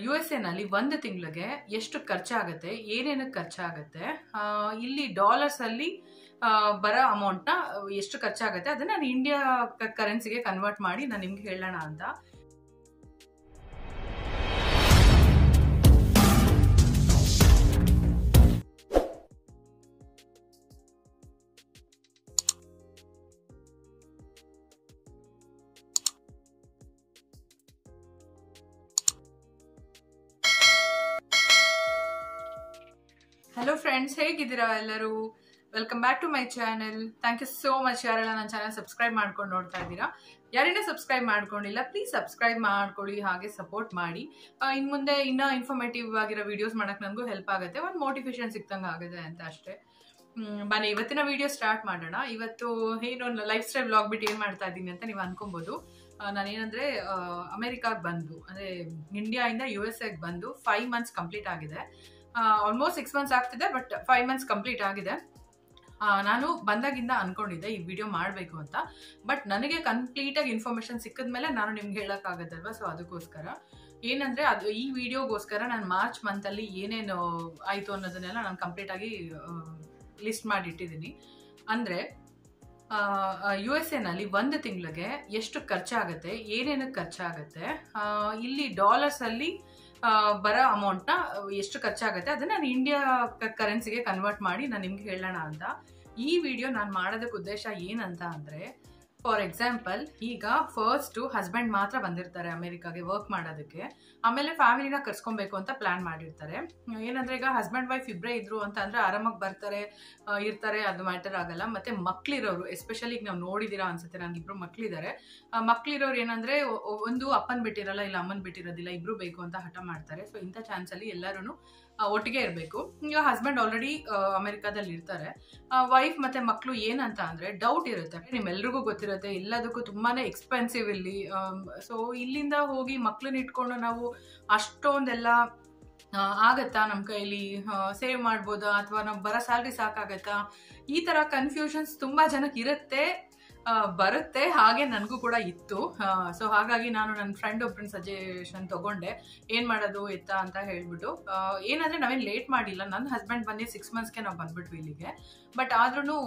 U S ಎನಲ್ಲಿ ಒಂದು ತಿಂಗಳಿಗೆ ಎಷ್ಟು ಖರ್ಚಾಗುತ್ತೆ ಏನೇನಕ್ಕೆ ಖರ್ಚಾಗುತ್ತೆ ಆ, ಇಲ್ಲಿ ಡಾಲರ್ಸ್ ಅಲ್ಲಿ ಆ, ಬರೋ ಅಮೌಂಟ್ನ ಎಷ್ಟು ಖರ್ಚಾಗುತ್ತೆ ಅದನ್ನ ನಾನು ಇಂಡಿಯಾ ಕರೆನ್ಸಿಗೆ ಕನ್ವರ್ಟ್ ಮಾಡಿ ನಾನು ನಿಮ್ಗೆ ಹೇಳೋಣ ಅಂತ ಹಲೋ ಫ್ರೆಂಡ್ಸ್ ಹೇಗಿದ್ದೀರಾ ಎಲ್ಲರೂ welcome back to my channel thank you so much ಯಾರೆಲ್ಲ ನನ್ನ ಚಾನಲ್ ಸಬ್ಸ್ಕ್ರೈಬ್ ಮಾಡ್ಕೊಂಡು ನೋಡ್ತಾ ಇದ್ದೀರಾ ಯಾರೇನೇ ಸಬ್ಸ್ಕ್ರೈಬ್ ಮಾಡ್ಕೊಂಡಿಲ್ಲ ಪ್ಲೀಸ್ ಸಬ್ಸ್ಕ್ರೈಬ್ ಮಾಡ್ಕೊಳ್ಳಿ ಹಾಗೆ ಸಪೋರ್ಟ್ ಮಾಡಿ ಇನ್ನು ಮುಂದೆ ಇನ್ನೂ ಇನ್ಫಾರ್ಮೇಟಿವ್ ಆಗಿರೋ ವಿಡಿಯೋಸ್ ಮಾಡಕ್ಕೆ ನನಗೂ ಹೆಲ್ಪ್ ಆಗುತ್ತೆ ಒಂದು ಮೋಟಿವೇಶನ್ ಸಿಕ್ತಂಗೆ ಆಗುತ್ತೆ ಅಂತ ಅಷ್ಟೇ ಹ್ಮ್, ಬನ್ನಿ ಇವತ್ತಿನ ವಿಡಿಯೋ ಸ್ಟಾರ್ಟ್ ಮಾಡೋಣ ಇವತ್ತು ಏನು ಲೈಫ್ ಸ್ಟೈಲ್ ಬ್ಲಾಗ್ ಬಿಟ್ಟು ಏನು ಮಾಡ್ತಾ ಇದ್ದೀನಿ ಅಂತ ನೀವು ಅನ್ಕೊಬೋದು ಆ, ನಾನೇನಂದ್ರೆ ಅಮೆರಿಕಾಗೆ ಬಂದು ಅಂದರೆ ಇಂಡಿಯಾಯಿಂದ ಯು ಎಸ್ ಎಗೆ ಬಂದು ಫೈವ್ ಮಂತ್ಸ್ ಕಂಪ್ಲೀಟ್ ಆಗಿದೆ ಆಲ್ಮೋಸ್ಟ್ ಸಿಕ್ಸ್ ಮಂತ್ಸ್ ಆಗ್ತಿದೆ ಬಟ್ ಫೈವ್ ಮಂತ್ಸ್ ಕಂಪ್ಲೀಟ್ ಆಗಿದೆ ಆ, ನಾನು ಬಂದಾಗಿಂದ ಅನ್ಕೊಂಡಿದ್ದೆ ಈ ವಿಡಿಯೋ ಮಾಡಬೇಕು ಅಂತ ಬಟ್ ನನಗೆ ಕಂಪ್ಲೀಟಾಗಿ ಇನ್ಫಾರ್ಮೇಶನ್ ಸಿಕ್ಕಿದ್ಮೇಲೆ ನಾನು ನಿಮ್ಗೆ ಹೇಳೋಕ್ಕಾಗತ್ತಲ್ವ ಸೊ ಅದಕ್ಕೋಸ್ಕರ ಏನಂದ್ರೆ ಅದು ಈ ವಿಡಿಯೋಗೋಸ್ಕರ ನಾನು ಮಾರ್ಚ್ ಮಂತಲ್ಲಿ ಏನೇನು ಆಯಿತು ಅನ್ನೋದನ್ನೆಲ್ಲ ನಾನು ಕಂಪ್ಲೀಟಾಗಿ ಲಿಸ್ಟ್ ಮಾಡಿ ಇಟ್ಟಿದ್ದೀನಿ ಅಂದರೆ ಯು ಎಸ್ ಎನಲ್ಲಿ ಒಂದು ತಿಂಗಳಿಗೆ ಎಷ್ಟು ಖರ್ಚಾಗುತ್ತೆ ಏನೇನಕ್ಕೆ ಖರ್ಚಾಗುತ್ತೆ ಆ, ಇಲ್ಲಿ ಡಾಲರ್ಸಲ್ಲಿ ಬರೋ ಅಮೌಂಟ್ನ ಎಷ್ಟು ಖರ್ಚಾಗುತ್ತೆ ಅದನ್ನ ನಾನು ಇಂಡಿಯಾ ಕರೆನ್ಸಿಗೆ ಕನ್ವರ್ಟ್ ಮಾಡಿ ನಾನು ನಿಮ್ಗೆ ಹೇಳೋಣ ಅಂತ ಈ ವಿಡಿಯೋ ನಾನು ಮಾಡೋದಕ್ಕೆ ಉದ್ದೇಶ ಏನಂತ ಅಂದರೆ ಫಾರ್ ಎಕ್ಸಾಂಪಲ್ ಈಗ ಫಸ್ಟು ಹಸ್ಬೆಂಡ್ ಮಾತ್ರ ಬಂದಿರ್ತಾರೆ ಅಮೆರಿಕಾಗೆ ವರ್ಕ್ ಮಾಡೋದಕ್ಕೆ ಆಮೇಲೆ ಫ್ಯಾಮಿಲಿನ ಕರ್ಸ್ಕೊಬೇಕು ಅಂತ ಪ್ಲಾನ್ ಮಾಡಿರ್ತಾರೆ ಏನಂದ್ರೆ ಈಗ ಹಸ್ಬೆಂಡ್ ವೈಫ್ ಇಬ್ಬರೇ ಇದ್ರು ಅಂತ ಅಂದ್ರೆ ಆರಾಮಾಗಿ ಬರ್ತಾರೆ ಆ, ಇರ್ತಾರೆ ಅದು ಮ್ಯಾಟರ್ ಆಗಲ್ಲ ಮತ್ತೆ ಮಕ್ಳಿರೋರು ಎಸ್ಪೆಷಲಿ ಈಗ ನಾವು ನೋಡಿದೀರಾ ಅನ್ಸುತ್ತೆ ನನಗೆ ಇಬ್ರು ಮಕ್ಳಿದ್ದಾರೆ ಆ, ಮಕ್ಳಿರೋರು ಏನಂದ್ರೆ ಒ- ಒ- ಒಂದು ಅಪ್ಪನ್ ಬಿಟ್ಟಿರಲ್ಲ ಇಲ್ಲ ಅಮ್ಮನ್ ಬಿಟ್ಟಿರೋದಿಲ್ಲ ಇಬ್ರು ಬೇಕು ಅಂತ ಹಠ ಮಾಡ್ತಾರೆ ಸೊ ಇಂಥ ಚಾನ್ಸ್ ಅಲ್ಲಿ ಎಲ್ಲರೂ ಒಟ್ಟಿಗೆ ಇರಬೇಕು ಈಗ ಹಸ್ಬೆಂಡ್ ಆಲ್ರೆಡಿ ಅಮೆರಿಕಾದಲ್ಲಿ ಇರ್ತಾರೆ ವೈಫ್ ಮತ್ತೆ ಮಕ್ಕಳು ಏನಂತ ಅಂದ್ರೆ ಡೌಟ್ ಇರುತ್ತೆ ನಿಮ್ಮೆಲ್ರಿಗೂ ಗೊತ್ತಿರುತ್ತೆ ಎಲ್ಲದಕ್ಕೂ ತುಂಬಾನೇ ಎಕ್ಸ್ಪೆನ್ಸಿವ್ ಇಲ್ಲಿ ಸೊ ಇಲ್ಲಿಂದ ಹೋಗಿ ಮಕ್ಳನ್ನ ಇಟ್ಕೊಂಡು ನಾವು ಅಷ್ಟೊಂದೆಲ್ಲ ಆ, ಆಗತ್ತಾ ನಮ್ಮ ಕೈಲಿ ಸೇವ್ ಮಾಡ್ಬೋದಾ ಅಥವಾ ನಾವು ಬರೋ ಸ್ಯಾಲ್ರಿ ಸಾಕಾಗತ್ತಾ ಈ ತರ ಕನ್ಫ್ಯೂಷನ್ಸ್ ತುಂಬಾ ಜನಕ್ಕೆ ಇರುತ್ತೆ ಆ, ಬರುತ್ತೆ ಹಾಗೆ ನನಗೂ ಕೂಡ ಇತ್ತು ಸೊ ಹಾಗಾಗಿ ನಾನು ನನ್ನ ಫ್ರೆಂಡ್ ಒಬ್ಬರನ್ನ ಸಜೆಷನ್ ತಗೊಂಡೆ ಏನ್ ಮಾಡೋದು ಎತ್ತ ಅಂತ ಹೇಳ್ಬಿಟ್ಟು ಆ, ಏನಂದ್ರೆ ನಾವೇನ್ ಲೇಟ್ ಮಾಡಿಲ್ಲ ನನ್ನ ಹಸ್ಬೆಂಡ್ ಬಂದು ಸಿಕ್ಸ್ ಮಂತ್ಸ್ಗೆ ನಾವು ಬಂದ್ಬಿಟ್ವಿ ಇಲ್ಲಿಗೆ ಬಟ್ ಆದ್ರೂ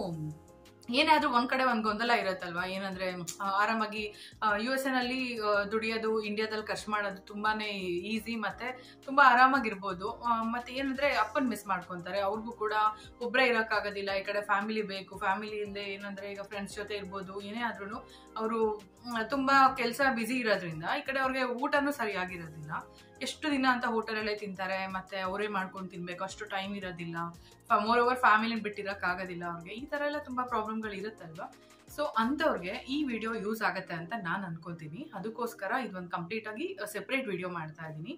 ಏನಾದ್ರೂ ಒಂದ್ ಕಡೆ ಒಂದ್ ಗೊಂದಲ ಇರುತ್ತಲ್ವಾ ಏನಂದ್ರೆ ಆ, ಆರಾಮಾಗಿ ಯು ಎಸ್ ಎನಲ್ಲಿ ದುಡಿಯೋದು ಇಂಡಿಯಾದಲ್ಲಿ ಖರ್ಚು ಮಾಡೋದು ತುಂಬಾನೇ ಈಸಿ ಮತ್ತೆ ತುಂಬಾ ಆರಾಮಾಗಿರ್ಬೋದು ಆ, ಮತ್ತೆ ಏನಂದ್ರೆ ಅಪ್ಪನ್ ಮಿಸ್ ಮಾಡ್ಕೊಂತಾರೆ ಅವ್ರಿಗೂ ಕೂಡ ಒಬ್ಬರೇ ಇರೋಕ್ಕಾಗೋದಿಲ್ಲ ಈ ಕಡೆ ಫ್ಯಾಮಿಲಿ ಬೇಕು ಫ್ಯಾಮಿಲಿ ಇಲ್ಲದೆ ಏನಂದ್ರೆ ಈಗ ಫ್ರೆಂಡ್ಸ್ ಜೊತೆ ಇರ್ಬೋದು ಏನೇ ಆದ್ರೂ ಅವರು ತುಂಬಾ ಕೆಲಸ ಬ್ಯುಸಿ ಇರೋದ್ರಿಂದ ಈ ಕಡೆ ಅವ್ರಿಗೆ ಊಟನೂ ಸರಿಯಾಗಿರೋದಿಲ್ಲ ಎಷ್ಟು ದಿನ ಅಂತ ಹೋಟೆಲಲ್ಲೇ ತಿಂತಾರೆ ಮತ್ತೆ ಅವರೇ ಮಾಡ್ಕೊಂಡು ತಿನ್ಬೇಕು ಅಷ್ಟು ಟೈಮ್ ಇರೋದಿಲ್ಲ ಮೋರ್ ಓವರ್ ಫ್ಯಾಮಿಲಿ ಬಿಟ್ಟಿರೋಕ್ಕಾಗೋದಿಲ್ಲ ಅವ್ರಿಗೆ ಈ ತರ ಎಲ್ಲ ತುಂಬಾ ಪ್ರಾಬ್ಲಮ್ಗಳು ಇರುತ್ತಲ್ವಾ ಸೊ ಅಂಥವ್ರಿಗೆ ಈ ವಿಡಿಯೋ ಯೂಸ್ ಆಗುತ್ತೆ ಅಂತ ನಾನು ಅನ್ಕೋತೀನಿ ಅದಕ್ಕೋಸ್ಕರ ಇದೊಂದು ಕಂಪ್ಲೀಟ್ ಆಗಿ ಸೆಪ್ರೇಟ್ ವಿಡಿಯೋ ಮಾಡ್ತಾ ಇದ್ದೀನಿ